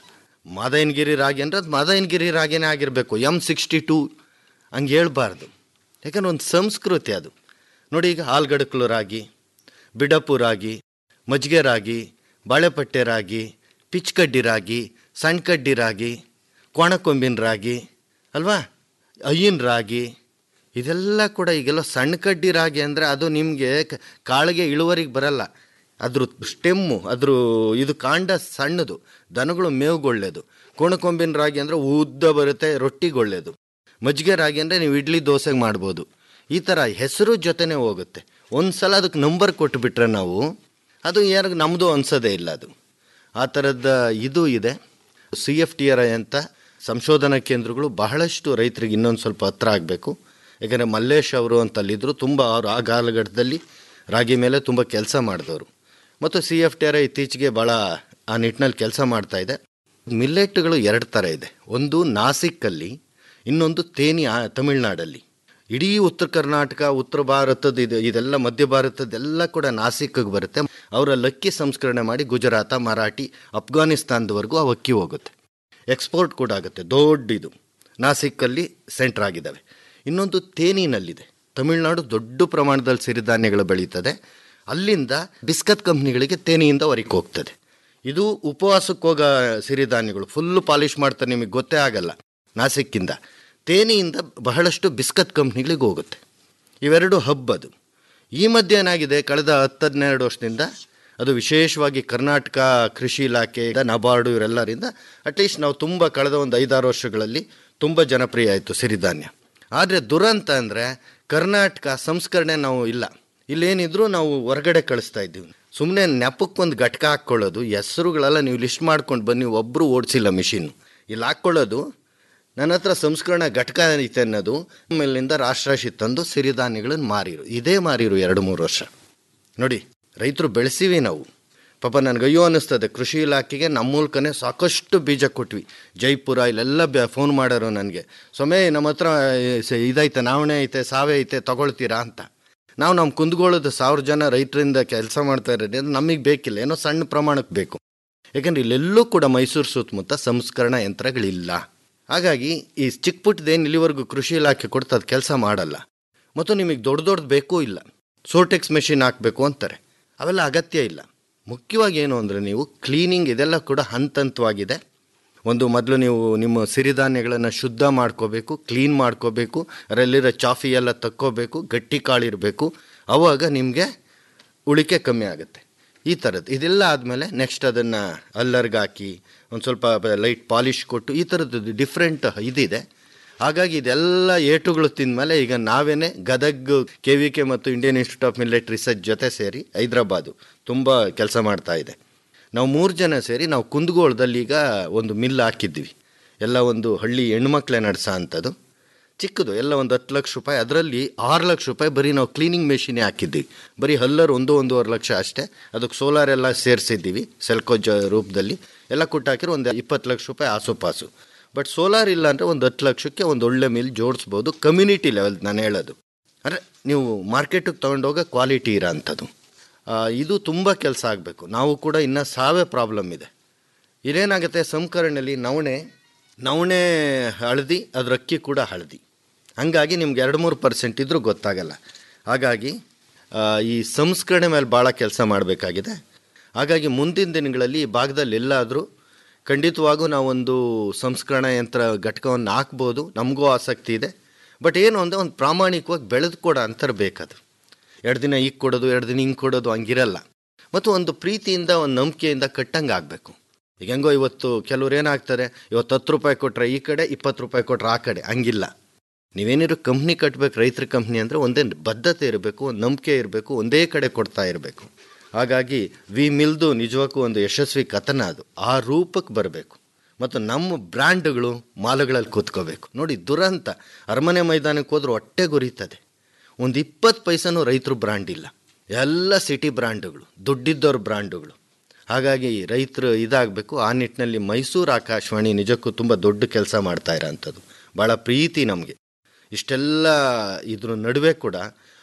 S17: ಮಾದಯನಗಿರಿ ರಾಗಿ ಅಂದರೆ ಅದು ಮಾದಯನಗಿರಿ ರಾಗಿನೇ ಆಗಿರಬೇಕು ಎಮ್ ಸಿಕ್ಸ್ಟಿ ಟೂ ಹಂಗೆ ಹೇಳ್ಬಾರ್ದು ಯಾಕಂದ್ರೆ ಒಂದು ಸಂಸ್ಕೃತಿ ಅದು ನೋಡಿ ಈಗ ಹಾಲ್ಗಡಕಲು ರಾಗಿ ಬಿಡಪು ರಾಗಿ ಮಜ್ಜಿಗೆ ರಾಗಿ ಬಾಳೆಪಟ್ಟೆ ರಾಗಿ ಪಿಚ್ಕಡ್ಡಿ ರಾಗಿ ಸಣ್ಣ ಕಡ್ಡಿ ರಾಗಿ ಕೋಣಕೊಂಬಿನ ರಾಗಿ ಅಲ್ವಾ ಅಯ್ಯನ ರಾಗಿ ಇದೆಲ್ಲ ಕೂಡ ಈಗೆಲ್ಲ ಸಣ್ಣ ಕಡ್ಡಿ ರಾಗಿ ಅಂದರೆ ಅದು ನಿಮಗೆ ಕ- ಕಾಳಿಗೆ ಇಳುವರಿಗೆ ಬರಲ್ಲ ಅದ್ರ ಸ್ಟೆಮ್ಮು ಅದ್ರ ಇದು ಕಾಂಡ ಸಣ್ಣದು ದನಗಳು ಮೇವುಗೊಳ್ಳೆದು ಕೋಣಕೊಂಬಿನ ರಾಗಿ ಅಂದರೆ ಉದ್ದ ಬರುತ್ತೆ ರೊಟ್ಟಿಗೆ ಒಳ್ಳೆಯದು ಮಜ್ಜಿಗೆ ರಾಗಿ ಅಂದರೆ ನೀವು ಇಡ್ಲಿ ದೋಸೆಗೆ ಮಾಡ್ಬೋದು ಈ ಥರ ಹೆಸರು ಜೊತೆನೇ ಹೋಗುತ್ತೆ ಒಂದು ಸಲ ಅದಕ್ಕೆ ನಂಬರ್ ಕೊಟ್ಟುಬಿಟ್ರೆ ನಾವು ಅದು ಯಾರಿಗೂ ನಮ್ಮದು ಅನ್ಸೋದೇ ಇಲ್ಲ ಅದು ಆ ಥರದ ಇದು ಇದೆ C F T R I ಅಂತ ಸಂಶೋಧನಾ ಕೇಂದ್ರಗಳು ಬಹಳಷ್ಟು ರೈತರಿಗೆ ಇನ್ನೊಂದು ಸ್ವಲ್ಪ ಹತ್ರ ಆಗಬೇಕು ಯಾಕಂದರೆ ಮಲ್ಲೇಶ್ ಅವರು ಅಂತಲ್ಲಿದ್ದರು ತುಂಬ ಅವರು ಆ ಕಾಲಘಟ್ಟದಲ್ಲಿ ರಾಗಿ ಮೇಲೆ ತುಂಬ ಕೆಲಸ ಮಾಡಿದವರು ಮತ್ತು C F T R I ಇತ್ತೀಚೆಗೆ ಭಾಳ ಆ ನಿಟ್ಟಿನಲ್ಲಿ ಕೆಲಸ ಮಾಡ್ತಾ ಇದೆ ಮಿಲ್ಲೆಟ್ಗಳು ಎರಡು ಥರ ಇದೆ ಒಂದು ನಾಸಿಕ್ಕಲ್ಲಿ ಇನ್ನೊಂದು ತೇನಿ ಆ ತಮಿಳ್ನಾಡಲ್ಲಿ ಇಡೀ ಉತ್ತರ ಕರ್ನಾಟಕ ಉತ್ತರ ಭಾರತದ ಇದು ಇದೆಲ್ಲ ಮಧ್ಯ ಭಾರತದೆಲ್ಲ ಕೂಡ ನಾಸಿಕ್ಗೆ ಬರುತ್ತೆ ಅವರ ಲಕ್ಕಿ ಸಂಸ್ಕರಣೆ ಮಾಡಿ ಗುಜರಾತ ಮರಾಠಿ ಅಫ್ಘಾನಿಸ್ತಾನದವರೆಗೂ ಆ ಅಕ್ಕಿ ಹೋಗುತ್ತೆ ಎಕ್ಸ್ಪೋರ್ಟ್ ಕೂಡ ಆಗುತ್ತೆ ದೊಡ್ಡ ಇದು ನಾಸಿಕ್ಕಲ್ಲಿ ಸೆಂಟ್ರ್ ಆಗಿದ್ದಾವೆ ಇನ್ನೊಂದು ತೇನಿನಲ್ಲಿದೆ ತಮಿಳುನಾಡು ದೊಡ್ಡ ಪ್ರಮಾಣದಲ್ಲಿ ಸಿರಿಧಾನ್ಯಗಳು ಬೆಳೀತದೆ ಅಲ್ಲಿಂದ ಬಿಸ್ಕತ್ ಕಂಪ್ನಿಗಳಿಗೆ ತೇನಿಯಿಂದ ಹೊರಗೆ ಹೋಗ್ತದೆ ಇದು ಉಪವಾಸಕ್ಕೆ ಹೋಗೋ ಸಿರಿಧಾನ್ಯಗಳು ಫುಲ್ಲು ಪಾಲಿಷ್ ಮಾಡ್ತಾರೆ ನಿಮಗೆ ಗೊತ್ತೇ ಆಗಲ್ಲ ನಾಸಿಕ್ಕಿಂದ ತೇನಿಯಿಂದ ಬಹಳಷ್ಟು ಬಿಸ್ಕತ್ ಕಂಪ್ನಿಗಳಿಗೆ ಹೋಗುತ್ತೆ ಇವೆರಡು ಹಬ್ ಅದು ಈ ಮಧ್ಯೆ ಏನಾಗಿದೆ ಕಳೆದ ಹತ್ತು ಹದಿನೆರಡು ವರ್ಷದಿಂದ ಅದು ವಿಶೇಷವಾಗಿ ಕರ್ನಾಟಕ ಕೃಷಿ ಇಲಾಖೆ ನಬಾರ್ಡು ಇವರೆಲ್ಲರಿಂದ ಅಟ್ಲೀಸ್ಟ್ ನಾವು ತುಂಬ ಕಳೆದ ಒಂದು ಐದಾರು ವರ್ಷಗಳಲ್ಲಿ ತುಂಬ ಜನಪ್ರಿಯ ಆಯಿತು ಸಿರಿಧಾನ್ಯ ಆದರೆ ದುರಂತ ಅಂದರೆ ಕರ್ನಾಟಕ ಸಂಸ್ಕರಣೆ ನಾವು ಇಲ್ಲ ಇಲ್ಲೇನಿದ್ರು ನಾವು ಹೊರಗಡೆ ಕಳಿಸ್ತಾ ಇದ್ದೀವಿ ಸುಮ್ಮನೆ ನೆಪಕ್ಕೊಂದು ಘಟಕ ಹಾಕ್ಕೊಳ್ಳೋದು ಹೆಸರುಗಳೆಲ್ಲ ನೀವು ಲಿಸ್ಟ್ ಮಾಡ್ಕೊಂಡು ಬನ್ನಿ ಒಬ್ಬರು ಓಡಿಸಿಲ್ಲ ಮಿಷಿನ್ ಇಲ್ಲಿ ಹಾಕ್ಕೊಳ್ಳೋದು ನನ್ನ ಹತ್ರ ಸಂಸ್ಕರಣ ಘಟಕ ಐತೆ ಅನ್ನೋದು ಮೇಲಿಂದ ರಾಷ್ಟ್ರಾಶಿ ತಂದು ಸಿರಿಧಾನ್ಯಗಳನ್ನು ಮಾರಿರು ಇದೇ ಮಾರಿರು ಎರಡು ಮೂರು ವರ್ಷ ನೋಡಿ ರೈತರು ಬೆಳೆಸಿವಿ ನಾವು ಪಾಪ ನನಗೆ ಅಯ್ಯೋ ಅನ್ನಿಸ್ತದೆ ಕೃಷಿ ಇಲಾಖೆಗೆ ನಮ್ಮ ಮೂಲಕನೇ ಸಾಕಷ್ಟು ಬೀಜ ಕೊಟ್ವಿ ಜೈಪುರ ಇಲ್ಲೆಲ್ಲ ಬ್ಯಾ ಫೋನ್ ಮಾಡೋರು ನನಗೆ ಸೊಮೆ ನಮ್ಮ ಹತ್ರ ಸ- ಇದೈತೆ ನಾವಣೆ ಐತೆ ಸಾವೆ ಐತೆ ತಗೊಳ್ತೀರಾ ಅಂತ ನಾವು ನಮ್ಮ ಕುಂದಗೋಳದ ಸಾವಿರ ಜನ ರೈತರಿಂದ ಕೆಲಸ ಮಾಡ್ತಾ ಇರೋದು ನಮಗೆ ಬೇಕಿಲ್ಲ ಏನೋ ಸಣ್ಣ ಪ್ರಮಾಣಕ್ಕೆ ಬೇಕು ಯಾಕಂದ್ರೆ ಇಲ್ಲೆಲ್ಲೂ ಕೂಡ ಮೈಸೂರು ಸುತ್ತಮುತ್ತ ಸಂಸ್ಕರಣಾ ಯಂತ್ರಗಳಿಲ್ಲ ಹಾಗಾಗಿ ಈ ಚಿಕ್ಕ ಪುಟ್ಟದೇನು ಇಲ್ಲಿವರೆಗೂ ಕೃಷಿ ಇಲಾಖೆ ಕೊಡ್ತಾ ಅದು ಕೆಲಸ ಮಾಡಲ್ಲ ಮತ್ತು ನಿಮಗೆ ದೊಡ್ಡ ದೊಡ್ಡದು ಬೇಕೂ ಇಲ್ಲ ಸೋಟೆಕ್ಸ್ ಮೆಷಿನ್ ಹಾಕಬೇಕು ಅಂತಾರೆ ಅವೆಲ್ಲ ಅಗತ್ಯ ಇಲ್ಲ ಮುಖ್ಯವಾಗಿ ಏನು ಅಂದರೆ ನೀವು ಕ್ಲೀನಿಂಗ್ ಇದೆಲ್ಲ ಕೂಡ ಹಂತ ಹಂತವಾಗಿದೆ ಒಂದು ಮೊದಲು ನೀವು ನಿಮ್ಮ ಸಿರಿಧಾನ್ಯಗಳನ್ನು ಶುದ್ಧ ಮಾಡ್ಕೋಬೇಕು ಕ್ಲೀನ್ ಮಾಡ್ಕೋಬೇಕು ಅದರಲ್ಲಿರೋ ಚಾಫಿ ಎಲ್ಲ ತಕ್ಕೋಬೇಕು ಗಟ್ಟಿ ಕಾಳಿರಬೇಕು ಆವಾಗ ನಿಮಗೆ ಉಳಿಕೆ ಕಮ್ಮಿ ಆಗುತ್ತೆ ಈ ಥರದ್ದು ಇದೆಲ್ಲ ಆದಮೇಲೆ ನೆಕ್ಸ್ಟ್ ಅದನ್ನು ಅಲ್ಲರ್ಗೆ ಹಾಕಿ ಒಂದು ಸ್ವಲ್ಪ ಲೈಟ್ ಪಾಲಿಷ್ ಕೊಟ್ಟು ಈ ಥರದ್ದು ಡಿಫ್ರೆಂಟ್ ಇದಿದೆ ಹಾಗಾಗಿ ಇದೆಲ್ಲ ಏಟುಗಳು ತಿಂದಮೇಲೆ ಈಗ ನಾವೇನೆ ಗದಗ್ ಕೆ ವಿ ಕೆ ಮತ್ತು Indian Institute of Military Research ಜೊತೆ ಸೇರಿ ಹೈದ್ರಾಬಾದು ತುಂಬ ಕೆಲಸ ಮಾಡ್ತಾ ಇದೆ ನಾವು ಮೂರು ಜನ ಸೇರಿ ನಾವು ಕುಂದಗೋಳದಲ್ಲಿ ಈಗ ಒಂದು ಮಿಲ್ ಹಾಕಿದ್ವಿ ಎಲ್ಲ ಒಂದು ಹಳ್ಳಿ ಹೆಣ್ಮಕ್ಳೇ ನಡೆಸೋ ಅಂಥದ್ದು ಚಿಕ್ಕದು ಎಲ್ಲ ಒಂದು ಹತ್ತು ಲಕ್ಷ ರೂಪಾಯಿ ಅದರಲ್ಲಿ ಆರು ಲಕ್ಷ ರೂಪಾಯಿ ಬರೀ ನಾವು ಕ್ಲೀನಿಂಗ್ ಮೆಷಿನೇ ಹಾಕಿದ್ವಿ ಬರೀ ಹಲ್ಲರ್ ಒಂದು ಒಂದೂವರೆ ಲಕ್ಷ ಅಷ್ಟೇ ಅದಕ್ಕೆ ಸೋಲಾರ್ ಎಲ್ಲ ಸೇರಿಸಿದ್ದೀವಿ ಸೆಲ್ಕೋ ಜ ರೂಪದಲ್ಲಿ ಎಲ್ಲ ಕೊಟ್ಟು ಹಾಕಿರೋ ಒಂದು ಇಪ್ಪತ್ತು ಲಕ್ಷ ರೂಪಾಯಿ ಆಸುಪಾಸು ಬಟ್ ಸೋಲಾರ್ ಇಲ್ಲ ಅಂದರೆ ಒಂದು ಹತ್ತು ಲಕ್ಷಕ್ಕೆ ಒಂದು ಒಳ್ಳೆ ಮಿಲ್ ಜೋಡಿಸ್ಬೋದು ಕಮ್ಯುನಿಟಿ ಲೆವೆಲ್ ನಾನು ಹೇಳೋದು ಅಂದರೆ ನೀವು ಮಾರ್ಕೆಟಿಗೆ ತೊಗೊಂಡೋಗ ಕ್ವಾಲಿಟಿ ಇರೋ ಅಂಥದ್ದು ಆ, ಇದು ತುಂಬ ಕೆಲಸ ಆಗಬೇಕು ನಾವು ಕೂಡ ಇನ್ನೂ ಸಾವೇ ಪ್ರಾಬ್ಲಮ್ ಇದೆ ಇದೇನಾಗುತ್ತೆ ಸಂಸ್ಕರಣೆಯಲ್ಲಿ ನವಣೆ ನವಣೆ ಹಳದಿ ಅದ್ರ ಅಕ್ಕಿ ಕೂಡ ಹಳದಿ ಹಾಗಾಗಿ ನಿಮ್ಗೆ ಎರಡು ಮೂರು ಪರ್ಸೆಂಟ್ ಇದ್ರೂ ಗೊತ್ತಾಗಲ್ಲ ಹಾಗಾಗಿ ಆ, ಈ ಸಂಸ್ಕರಣೆ ಮೇಲೆ ಭಾಳ ಕೆಲಸ ಮಾಡಬೇಕಾಗಿದೆ ಹಾಗಾಗಿ ಮುಂದಿನ ದಿನಗಳಲ್ಲಿ ಈ ಭಾಗದಲ್ಲಿ ಎಲ್ಲಾದರೂ ಖಂಡಿತವಾಗೂ ನಾವೊಂದು ಸಂಸ್ಕರಣಾ ಯಂತ್ರ ಘಟಕವನ್ನು ಹಾಕ್ಬೋದು ನಮಗೂ ಆಸಕ್ತಿ ಇದೆ ಬಟ್ ಏನು ಅಂದರೆ ಒಂದು ಪ್ರಾಮಾಣಿಕವಾಗಿ ಬೆಳೆದು ಕೊಡೋ ಅಂತರ ಬೇಕದು ಎರಡು ದಿನ ಈಗ ಕೊಡೋದು ಎರಡು ದಿನ ಹಿಂಗೆ ಕೊಡೋದು ಹಂಗಿರಲ್ಲ ಮತ್ತು ಒಂದು ಪ್ರೀತಿಯಿಂದ ಒಂದು ನಂಬಿಕೆಯಿಂದ ಕಟ್ಟಂಗೆ ಆಗಬೇಕು ಈಗ ಹೆಂಗೋ ಇವತ್ತು ಕೆಲವ್ರು ಏನಾಗ್ತಾರೆ ಇವತ್ತು ಹತ್ತು ರೂಪಾಯಿ ಕೊಟ್ಟರೆ ಈ ಕಡೆ ಇಪ್ಪತ್ತು ರೂಪಾಯಿ ಕೊಟ್ಟರೆ ಆ ಕಡೆ ಹಂಗಿಲ್ಲ ನೀವೇನಿರೋ ಕಂಪ್ನಿ ಕಟ್ಟಬೇಕು ರೈತರ ಕಂಪ್ನಿ ಅಂದರೆ ಒಂದೇ ಬದ್ಧತೆ ಇರಬೇಕು ಒಂದು ನಂಬಿಕೆ ಇರಬೇಕು ಒಂದೇ ಕಡೆ ಕೊಡ್ತಾ ಇರಬೇಕು ಹಾಗಾಗಿ ವಿ ಮಿಲ್ದು ನಿಜವಾಗೂ ಒಂದು ಯಶಸ್ವಿ ಕಥನ ಅದು ಆ ರೂಪಕ್ಕೆ ಬರಬೇಕು ಮತ್ತು ನಮ್ಮ ಬ್ರ್ಯಾಂಡ್ಗಳು ಮಾಲುಗಳಲ್ಲಿ ಕೂತ್ಕೋಬೇಕು ನೋಡಿ ದುರಂತ ಅರಮನೆ ಮೈದಾನಕ್ಕೆ ಹೋದ್ರೆ ಹೊಟ್ಟೆ ಗುರಿತದೆ ಒಂದು ಇಪ್ಪತ್ತು ಪೈಸನೂ ರೈತರು ಬ್ರ್ಯಾಂಡ್ ಇಲ್ಲ ಎಲ್ಲ ಸಿಟಿ ಬ್ರ್ಯಾಂಡುಗಳು ದುಡ್ಡಿದ್ದವ್ರ ಬ್ರ್ಯಾಂಡುಗಳು ಹಾಗಾಗಿ ರೈತರು ಇದಾಗಬೇಕು ಆ ನಿಟ್ಟಿನಲ್ಲಿ ಮೈಸೂರು ಆಕಾಶವಾಣಿ ನಿಜಕ್ಕೂ ತುಂಬ ದೊಡ್ಡ ಕೆಲಸ ಮಾಡ್ತಾ ಇರೋಂಥದ್ದು ಭಾಳ ಪ್ರೀತಿ ನಮಗೆ ಇಷ್ಟೆಲ್ಲ ಇದ್ರ ನಡುವೆ ಕೂಡ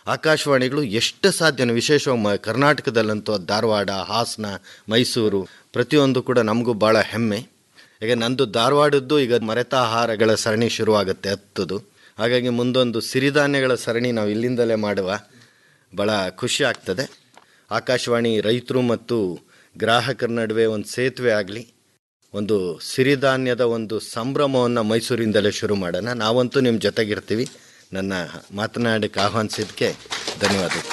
S17: ಆಕಾಶವಾಣಿಗಳು ಎಷ್ಟು ಸಾಧ್ಯನೋ ವಿಶೇಷವಾಗಿ ಮ- ಕರ್ನಾಟಕದಲ್ಲಂತೂ ಧಾರವಾಡ ಹಾಸನ ಮೈಸೂರು ಪ್ರತಿಯೊಂದು ಕೂಡ ನಮಗೂ ಭಾಳ ಹೆಮ್ಮೆ ಈಗ ನಂದು ಧಾರವಾಡದ್ದು ಈಗ ಮರೆತ ಆಹಾರಗಳ ಸರಣಿ ಶುರುವಾಗುತ್ತೆ ಹತ್ತದು ಹಾಗಾಗಿ ಮುಂದೊಂದು ಸಿರಿಧಾನ್ಯಗಳ ಸರಣಿ ನಾವು ಇಲ್ಲಿಂದಲೇ ಮಾಡುವ ಭಾಳ ಖುಷಿ ಆಗ್ತದೆ ಆಕಾಶವಾಣಿ ರೈತರು ಮತ್ತು ಗ್ರಾಹಕರ ನಡುವೆ ಒಂದು ಸೇತುವೆ ಆಗಲಿ ಒಂದು ಸಿರಿಧಾನ್ಯದ ಒಂದು ಸಂಭ್ರಮವನ್ನು ಮೈಸೂರಿಂದಲೇ ಶುರು ಮಾಡೋಣ ನಾವಂತೂ ನಿಮ್ಮ ಜೊತೆಗಿರ್ತೀವಿ ನನ್ನ ಮಾತನಾಡಕ್ಕೆ ಆಹ್ವಾನಿಸಿದ್ದಕ್ಕೆ ಧನ್ಯವಾದಗಳು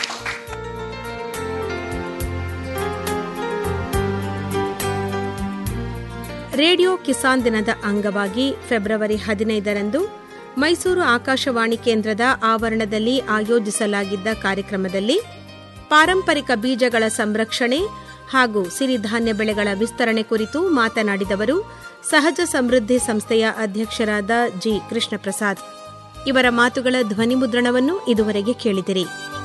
S16: ರೇಡಿಯೋ ಕಿಸಾನ್ ದಿನದ ಅಂಗವಾಗಿ ಫೆಬ್ರವರಿ ಹದಿನೈದರಂದು ಮೈಸೂರು ಆಕಾಶವಾಣಿ ಕೇಂದ್ರದ ಆವರಣದಲ್ಲಿ ಆಯೋಜಿಸಲಾಗಿದ್ದ ಕಾರ್ಯಕ್ರಮದಲ್ಲಿ ಪಾರಂಪರಿಕ ಬೀಜಗಳ ಸಂರಕ್ಷಣೆ ಹಾಗೂ ಸಿರಿಧಾನ್ಯ ಬೆಳೆಗಳ ವಿಸ್ತರಣೆ ಕುರಿತು ಮಾತನಾಡಿದವರು ಸಹಜ ಸಮೃದ್ಧಿ ಸಂಸ್ಥೆಯ ಅಧ್ಯಕ್ಷರಾದ ಜಿ ಕೃಷ್ಣಪ್ರಸಾದ್ ಇವರ ಮಾತುಗಳ ಧ್ವನಿಮುದ್ರಣವನ್ನು ಇದುವರೆಗೆ ಕೇಳಿದಿರಿ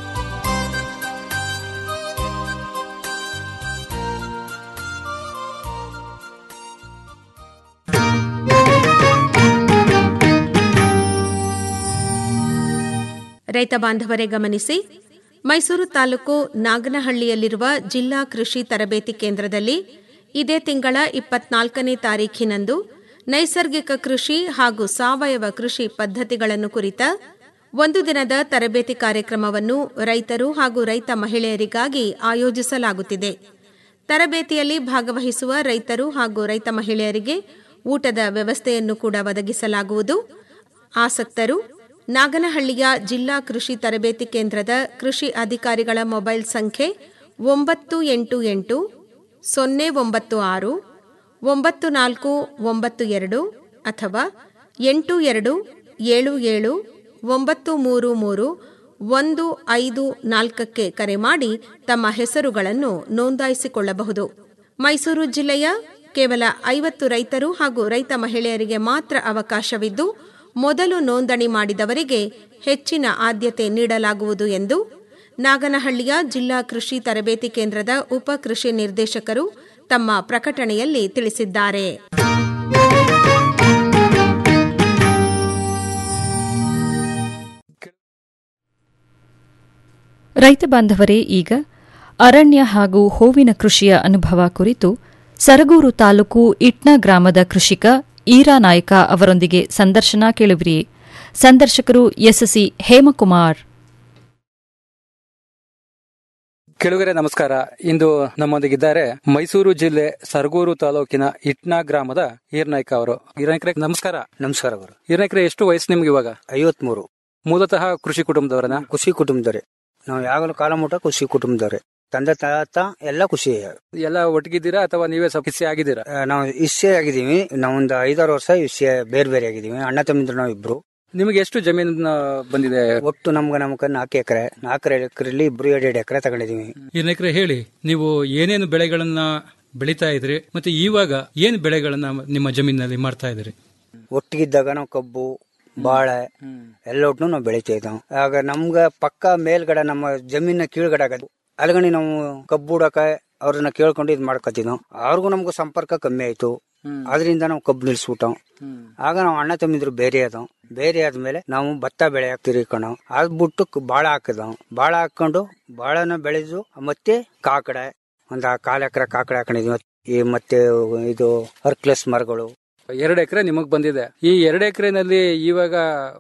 S16: ರೈತ ಬಾಂಧವರೇ ಗಮನಿಸಿ ಮೈಸೂರು ತಾಲೂಕು ನಾಗನಹಳ್ಳಿಯಲ್ಲಿರುವ ಜಿಲ್ಲಾ ಕೃಷಿ ತರಬೇತಿ ಕೇಂದ್ರದಲ್ಲಿ ಇದೇ ತಿಂಗಳ ಇಪ್ಪತ್ನಾಲ್ಕನೇ ತಾರೀಖಿನಂದು ನೈಸರ್ಗಿಕ ಕೃಷಿ ಹಾಗೂ ಸಾವಯವ ಕೃಷಿ ಪದ್ಧತಿಗಳನ್ನು ಕುರಿತ ಒಂದು ದಿನದ ತರಬೇತಿ ಕಾರ್ಯಕ್ರಮವನ್ನು ರೈತರು ಹಾಗೂ ರೈತ ಮಹಿಳೆಯರಿಗಾಗಿ ಆಯೋಜಿಸಲಾಗುತ್ತಿದೆ ತರಬೇತಿಯಲ್ಲಿ ಭಾಗವಹಿಸುವ ರೈತರು ಹಾಗೂ ರೈತ ಮಹಿಳೆಯರಿಗೆ ಊಟದ ವ್ಯವಸ್ಥೆಯನ್ನು ಕೂಡ ಒದಗಿಸಲಾಗುವುದು ಆಸಕ್ತರು ನಾಗನಹಳ್ಳಿಯ ಜಿಲ್ಲಾ ಕೃಷಿ ತರಬೇತಿ ಕೇಂದ್ರದ ಕೃಷಿ ಅಧಿಕಾರಿಗಳ ಮೊಬೈಲ್ ಸಂಖ್ಯೆ ಒಂಬತ್ತು ಎಂಟು ಎಂಟು ಸೊನ್ನೆ ಒಂಬತ್ತು ಆರು ಒಂಬತ್ತು ನಾಲ್ಕು ಒಂಬತ್ತು ಎರಡು ಅಥವಾ ಎಂಟು ಎರಡು ಏಳು ಏಳು ಒಂಬತ್ತು ಮೂರು ಮೂರು ಒಂದು ಐದು ನಾಲ್ಕಕ್ಕೆ ಕರೆ ಮಾಡಿ ತಮ್ಮ ಹೆಸರುಗಳನ್ನು ನೋಂದಾಯಿಸಿಕೊಳ್ಳಬಹುದು ಮೈಸೂರು ಜಿಲ್ಲೆಯ ಕೇವಲ ಐವತ್ತು ರೈತರು ಹಾಗೂ ರೈತ ಮಹಿಳೆಯರಿಗೆ ಮಾತ್ರ ಅವಕಾಶವಿದ್ದು ಮೊದಲು ನೋಂದಣಿ ಮಾಡಿದವರಿಗೆ ಹೆಚ್ಚಿನ ಆದ್ಯತೆ ನೀಡಲಾಗುವುದು ಎಂದು ನಾಗನಹಳ್ಳಿಯ ಜಿಲ್ಲಾ ಕೃಷಿ ತರಬೇತಿ ಕೇಂದ್ರದ ಉಪ ಕೃಷಿ ನಿರ್ದೇಶಕರು ತಮ್ಮ ಪ್ರಕಟಣೆಯಲ್ಲಿ ತಿಳಿಸಿದ್ದಾರೆ
S1: ರೈತ ಬಾಂಧವರೇ ಈಗ ಅರಣ್ಯ ಹಾಗೂ ಹೂವಿನ ಕೃಷಿಯ ಅನುಭವ ಕುರಿತು ಸರಗೂರು ತಾಲೂಕು ಇಟ್ನ ಗ್ರಾಮದ ಕೃಷಿಕ ಈರಾ ನಾಯಕ ಅವರೊಂದಿಗೆ ಸಂದರ್ಶನ ಕೇಳುವಿರಿ ಸಂದರ್ಶಕರು ಎಸ್ಎಸ್ಸಿ ಹೇಮಕುಮಾರ್
S18: ಕೆಳಗರೆ ನಮಸ್ಕಾರ ಇಂದು ನಮ್ಮೊಂದಿಗಿದ್ದಾರೆ ಮೈಸೂರು ಜಿಲ್ಲೆ ಸರಗೂರು ತಾಲೂಕಿನ ಇಟ್ನಾ ಗ್ರಾಮದ ಈರ್ನಾಯ್ಕ ಅವರು ಈರ್ನಾಯ್ಕರೇ ನಮಸ್ಕಾರ
S19: ನಮಸ್ಕಾರ ಗುರು
S18: ಈರ್ನಾಯ್ಕರೇ ಎಷ್ಟು ವಯಸ್ಸು ನಿಮ್ಗೆ ಇವಾಗ
S19: ಐವತ್ಮೂರು
S18: ಮೂಲತಃ ಕೃಷಿ ಕುಟುಂಬದವರನ
S19: ಖುಷಿ ಕುಟುಂಬದವ್ರೆ ನಾವು ಯಾವಾಗಲೂ ಕಾಲ ಮುಟ ಖುಷಿ ಕುಟುಂಬದವ್ರೆ ತಂದೆ ತಾತ ಎಲ್ಲ ಖುಷಿ
S18: ಎಲ್ಲ ಒಟ್ಟಿಗಿದ್ದೀರಾ ಅಥವಾ ನೀವೇ ಸ್ವಲ್ಪ ಹಿಸ್ಸೆ ಆಗಿದ್ದೀರಾ
S19: ನಾವು ಇಷ್ಟೇ ಆಗಿದ್ದೀವಿ ನಾವೊಂದು ಐದಾರು ವರ್ಷ ಇಷ್ಟೇ ಬೇರೆ ಬೇರೆ ಆಗಿದ್ದೀವಿ ಅಣ್ಣ ತಮ್ಮಿದ್ರು ನಾವು ಇಬ್ರು
S18: ನಿಮಗೆ ಎಷ್ಟು ಜಮೀನು ಬಂದಿದೆ
S19: ಒಟ್ಟು ನಮ್ಗೆ ನಮ್ಗೆ ನಾಲ್ಕು ಎಕರೆ ನಾಲ್ಕು ಎಕರೆಲಿ ಇಬ್ರು ಎರಡು ಎರಡು ಎಕರೆ ತಗೊಂಡಿದೀವಿ
S10: ಈರ್ನಾಯ್ಕರೇ ಹೇಳಿ ನೀವು ಏನೇನು ಬೆಳೆಗಳನ್ನ ಬೆಳಿತಾ ಇದ್ರಿ ಮತ್ತೆ ಇವಾಗ ಏನ್ ಬೆಳೆಗಳನ್ನ ನಿಮ್ಮ ಜಮೀನಲ್ಲಿ ಮಾಡ್ತಾ ಇದ್ರಿ
S19: ಒಟ್ಟಿಗಿದ್ದಾಗ ನಾವು ಕಬ್ಬು ಬಾಳೆ ಎಲ್ಲೊಟ್ನು ನಾವು ಬೆಳಿತಾ ಇದ್ದಾವೆ ಆಗ ನಮ್ಗ ಪಕ್ಕ ಮೇಲ್ಗಡೆ ನಮ್ಮ ಜಮೀನ ಕೀಳ್ಗಡೆ ಆಗದು ಅಲ್ಗಣಿ ನಾವು ಕಬ್ಬು ಹುಡಕ ಅವ್ರನ್ನ ಕೇಳ್ಕೊಂಡು ಇದ್ ಮಾಡ್ಕೊತೀವಿ ನಾವು ಅವ್ರಿಗೂ ನಮ್ಗೂ ಸಂಪರ್ಕ ಕಮ್ಮಿ ಆಯ್ತು ಅದರಿಂದ ನಾವು ಕಬ್ಬು ನಿಲ್ಸ್ಬಿಟ್ಟು ಆಗ ನಾವು ಅಣ್ಣ ತಮ್ಮಿದ್ರು ಬೇರೆ ಅದಾವ್ ಬೇರೆ ಆದ್ಮೇಲೆ ನಾವು ಭತ್ತ ಬೆಳೆ ಹಾಕ್ತಿರಿ ಕಣ ಅದ್ಬಿಟ್ಟು ಕ- ಬಾಳ ಹಾಕಿದವ್ ಬಾಳ ಹಾಕೊಂಡು ಬಾಳನ ಬೆಳೆದು ಮತ್ತೆ ಕಾಕಡೆ ಒಂದ್ ಕಾಲ್ ಎಕರೆ ಕಾಕಡೆ ಹಾಕೊಂಡಿದ್ವಿ ಈ ಮತ್ತೆ ಇದು ಹರ್ಕ್ಲೆಸ್ ಮರಗಳು
S18: ಎರಡು ಎಕರೆ ನಿಮಗ್ ಬಂದಿದೆ ಈ ಎರಡು ಎಕರೆನಲ್ಲಿ ಇವಾಗ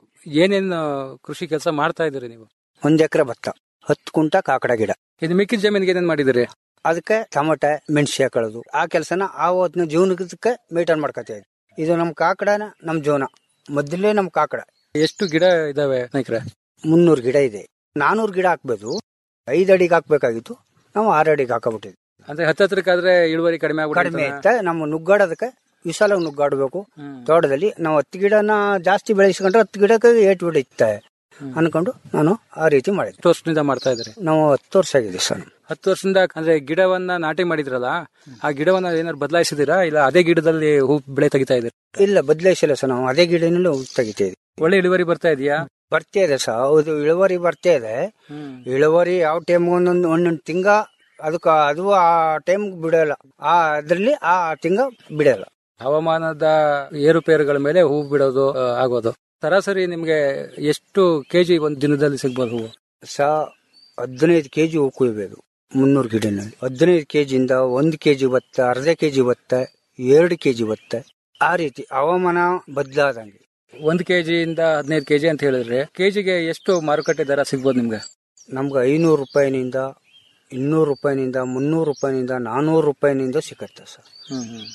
S18: ಏನೇನು ಕೃಷಿ ಕೆಲಸ ಮಾಡ್ತಾ ಇದ್ದೀರಿ ನೀವು
S19: ಒಂದ್ ಎಕರೆ ಭತ್ತ ಹತ್ತು ಕುಂಟ ಕಾಕಡ ಗಿಡ
S18: ಇದು ಮಿಕ್ಕಿದ ಜಮೀನಿಗೆ ಏನೇನ್ ಮಾಡಿದಿರಿ
S19: ಅದಕ್ಕೆ ಟಮಟೆ ಮೆಣಸಿ ಹಾಕೊಳ್ಳೋದು ಆ ಕೆಲಸನ ಆ ಹೊತ್ತಿನ ಜೀವನಕ್ಕೆ ಮೇಂಟೈನ್ ಮಾಡ್ಕೊತಾ ಇದ್ವಿ ಇದು ನಮ್ ಕಾಕಡನ ನಮ್ ಜೀವನ ಮೊದಲೇ ನಮ್ ಕಾಕಡ
S18: ಎಷ್ಟು ಗಿಡ ಇದಾವೆ ನಾಯ್ಕರೆ
S19: ಮುನ್ನೂರು ಗಿಡ ಇದೆ ನಾನೂರು ಗಿಡ ಹಾಕ್ಬೇಕು ಐದ್ ಅಡಿಗೆ ಹಾಕ್ಬೇಕಾಗಿತ್ತು ನಾವು ಆರು ಅಡಿಗೆ ಹಾಕಬಿಟ್ಟಿದ್ವಿ
S18: ಅಂದ್ರೆ ಹತ್ತತ್ರಕ್ಕಾದ್ರೆ ಇಳುವರಿ ಕಡಿಮೆ
S19: ಕಡಿಮೆ
S18: ಆಗ್ಬಿಡುತ್ತೆ
S19: ಇತ್ತ ನಮ್ಮ ನುಗ್ಗಾಡೋದಕ್ಕೆ ವಿಶಾಲ ನುಗ್ಗಾಡಬೇಕು ತೋಟದಲ್ಲಿ ನಾವು ಹತ್ತು ಗಿಡನ ಜಾಸ್ತಿ ಬೆಳೆಸ್ಕೊಂಡ್ರೆ ಹತ್ತು ಗಿಡಕ್ಕೆ ಏಟ್ ಬಿಡುತ್ತೆ ಅನ್ಕೊಂಡು ನಾನು ಆ ರೀತಿ ಮಾಡಿದ್ದೆ
S18: ಎಷ್ಟು ವರ್ಷದಿಂದ ಮಾಡ್ತಾ ಇದ್ರಿ
S19: ನಾವು ಹತ್ತು ವರ್ಷ ಆಗಿದೆ ಸರ್
S18: ಹತ್ತು ವರ್ಷದಿಂದ ಅಂದ್ರೆ ಗಿಡವನ್ನ ನಾಟಿ ಮಾಡಿದ್ರಲ್ಲ ಆ ಗಿಡವನ್ನ ಏನಾದ್ರು ಬದಲಾಯಿಸಿದಿರಾ ಇಲ್ಲ ಅದೇ ಗಿಡದಲ್ಲಿ ಹೂ ಬೆಳೆ ತೆಗಿತಾ ಇದ್ದೀರಾ
S19: ಇಲ್ಲ ಬದಲಾಯಿಸಿಲ್ಲ ಸರ್ ನಾವು ಅದೇ ಗಿಡನಲ್ಲೂ ತೆಗಿತಾ ಇದ್ವಿ
S18: ಒಳ್ಳೆ ಇಳುವರಿ ಬರ್ತಾ ಇದೆಯಾ
S19: ಬರ್ತಾ ಇದೆ ಸರ್ ಹೌದು ಇಳುವರಿ ಬರ್ತಾ ಇದೆ ಇಳುವರಿ ಯಾವ ಟೈಮ್ ಒಂದೊಂದು ಒಂದೊಂದು ತಿಂಗ ಅದಕ್ಕೆ ಅದು ಆ ಟೈಮ್ ಬಿಡಲ್ಲ ಆ ಅದ್ರಲ್ಲಿ ಆ ತಿಂಗ ಬಿಡಲ್ಲ
S18: ಹವಾಮಾನದ ಏರುಪೇರುಗಳ ಮೇಲೆ ಹೂ ಬಿಡೋದು ಆ, ಆಗೋದು ಸರಾಸರಿ ನಿಮ್ಗೆ ಎಷ್ಟು ಕೆಜಿ ಒಂದ್ ದಿನದಲ್ಲಿ ಸಿಗ್ಬೋದು ಹೂವು
S19: ಸ ಹದಿನೈದು ಕೆ ಜಿ ಹೂ ಕುಯ್ಬೇಕು ಮುನ್ನೂರು ಗಿಡನಲ್ಲಿ ಹದಿನೈದು ಕೆ ಜಿಯಿಂದ ಒಂದು ಕೆ ಜಿ ಬತ್ತ ಅರ್ಧ ಕೆ ಜಿ ಬತ್ತ ಎರಡು ಕೆ ಜಿ ಬತ್ತ ಆ ರೀತಿ ಹವಾಮಾನ ಬದಲಾದಂಗೆ
S18: ಒಂದ್ ಕೆಜಿಯಿಂದ ಹದಿನೈದು ಕೆಜಿ ಅಂತ ಹೇಳಿದ್ರೆ ಕೆಜಿಗೆ ಎಷ್ಟು ಮಾರುಕಟ್ಟೆ ದರ ಸಿಗ್ಬೋದು ನಿಮ್ಗೆ
S19: ನಮ್ಗೆ ಐನೂರು ರೂಪಾಯಿನಿಂದ ಇನ್ನೂರು ರೂಪಾಯಿನಿಂದ ಮುನ್ನೂರು ರೂಪಾಯಿನಿಂದ ನಾನ್ನೂರು ರೂಪಾಯಿನಿಂದ ಸಿಕ್ಕತ್ತೆ ಸರ್
S18: ಹ್ಮ್ ಹ್ಮ್.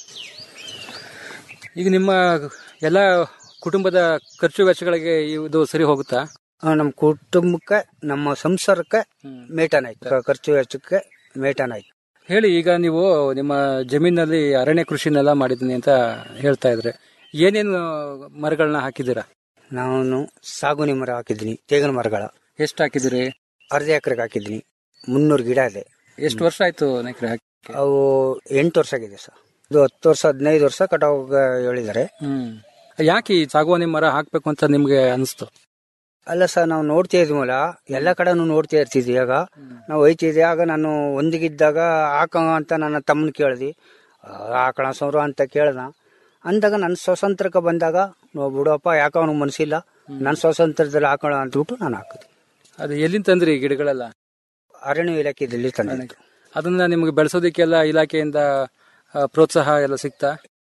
S18: ಈಗ ನಿಮ್ಮ ಎಲ್ಲ ಕುಟುಂಬದ ಖರ್ಚು ವೆಚ್ಚಗಳಿಗೆ ಇದು ಸರಿ ಹೋಗುತ್ತಾ
S19: ಆ, ನಮ್ಮ ಕುಟುಂಬಕ್ಕೆ ನಮ್ಮ ಸಂಸಾರಕ್ಕೆ ಮೇಟನ್ ಆಯ್ತು ಖರ್ಚು ವೆಚ್ಚಕ್ಕೆ ಮೇಟನ್ ಆಯ್ತು
S18: ಹೇಳಿ ಈಗ ನೀವು ನಿಮ್ಮ ಜಮೀನಲ್ಲಿ ಅರಣ್ಯ ಕೃಷಿನೆಲ್ಲ ಮಾಡಿದ್ದೀನಿ ಅಂತ ಹೇಳ್ತಾ ಇದ್ರೆ ಏನೇನು ಮರಗಳನ್ನ ಹಾಕಿದ್ದೀರಾ
S19: ನಾನು ಸಾಗುನಿ ಮರ ಹಾಕಿದ್ದೀನಿ ತೇಗಿನ ಮರಗಳ
S18: ಎಷ್ಟು ಹಾಕಿದಿರಿ
S19: ಅರ್ಧ ಎಕರೆಗೆ ಹಾಕಿದ್ದೀನಿ ಮುನ್ನೂರು ಗಿಡ ಇದೆ
S18: ಎಷ್ಟು ವರ್ಷ ಆಯ್ತು ನೆಕ್ರೆ ಹಾಕಿ
S19: ಅವು ಎಂಟು ವರ್ಷ ಆಗಿದೆ ಸರ್ ಇದು ಹತ್ತು ವರ್ಷ ಹದಿನೈದು ವರ್ಷ ಕಟಾವ್ ಹೇಳಿದ್ದಾರೆ
S18: ಹ್ಮ್ ಯಾಕೆ ಈ ಸಾಗುವಾನಿ ಮರ ಹಾಕ್ಬೇಕು ಅಂತ ನಿಮ್ಗೆ ಅನಿಸ್ತು
S19: ಅಲ್ಲ ಸರ್ ನಾವು ನೋಡ್ತಾ ಇದ್ವಲ್ಲ ಎಲ್ಲ ಕಡೆನೂ ನೋಡ್ತಾ ಇರ್ತಿದ್ವಿ ಆಗ ನಾವು ಹೋಯ್ತಿದ್ದೆ ಆಗ ನಾನು ಒಂದಿಗಿದ್ದಾಗ ಹಾಕ ಅಂತ ನನ್ನ ತಮ್ಮನ ಕೇಳ್ದಿ ಹಾಕೋಣ ಸೌರ ಅಂತ ಕೇಳ್ದ ಅಂದಾಗ ನನ್ನ ಸ್ವಾತಂತ್ರ್ಯಕ್ಕೆ ಬಂದಾಗ ನಾವು ಬಿಡಪ್ಪ ಯಾಕೆ ಅವನಿಗೆ ಮನಸ್ಸಿಲ್ಲ ನನ್ನ ಸ್ವಾತಂತ್ರ್ಯದಲ್ಲಿ ಹಾಕೋಣ ಅಂದ್ಬಿಟ್ಟು ನಾನು ಹಾಕಿದೆ
S18: ಅದು ಎಲ್ಲಿಂದ ತಂದ್ರಿ ಈ ಗಿಡಗಳೆಲ್ಲ
S19: ಅರಣ್ಯ ಇಲಾಖೆಯಲ್ಲಿ ತಂದೆ
S18: ಅದನ್ನ ನಿಮ್ಗೆ ಬೆಳೆಸೋದಕ್ಕೆಲ್ಲ ಇಲಾಖೆಯಿಂದ ಆ, ಪ್ರೋತ್ಸಾಹ ಎಲ್ಲ ಸಿಗ್ತಾ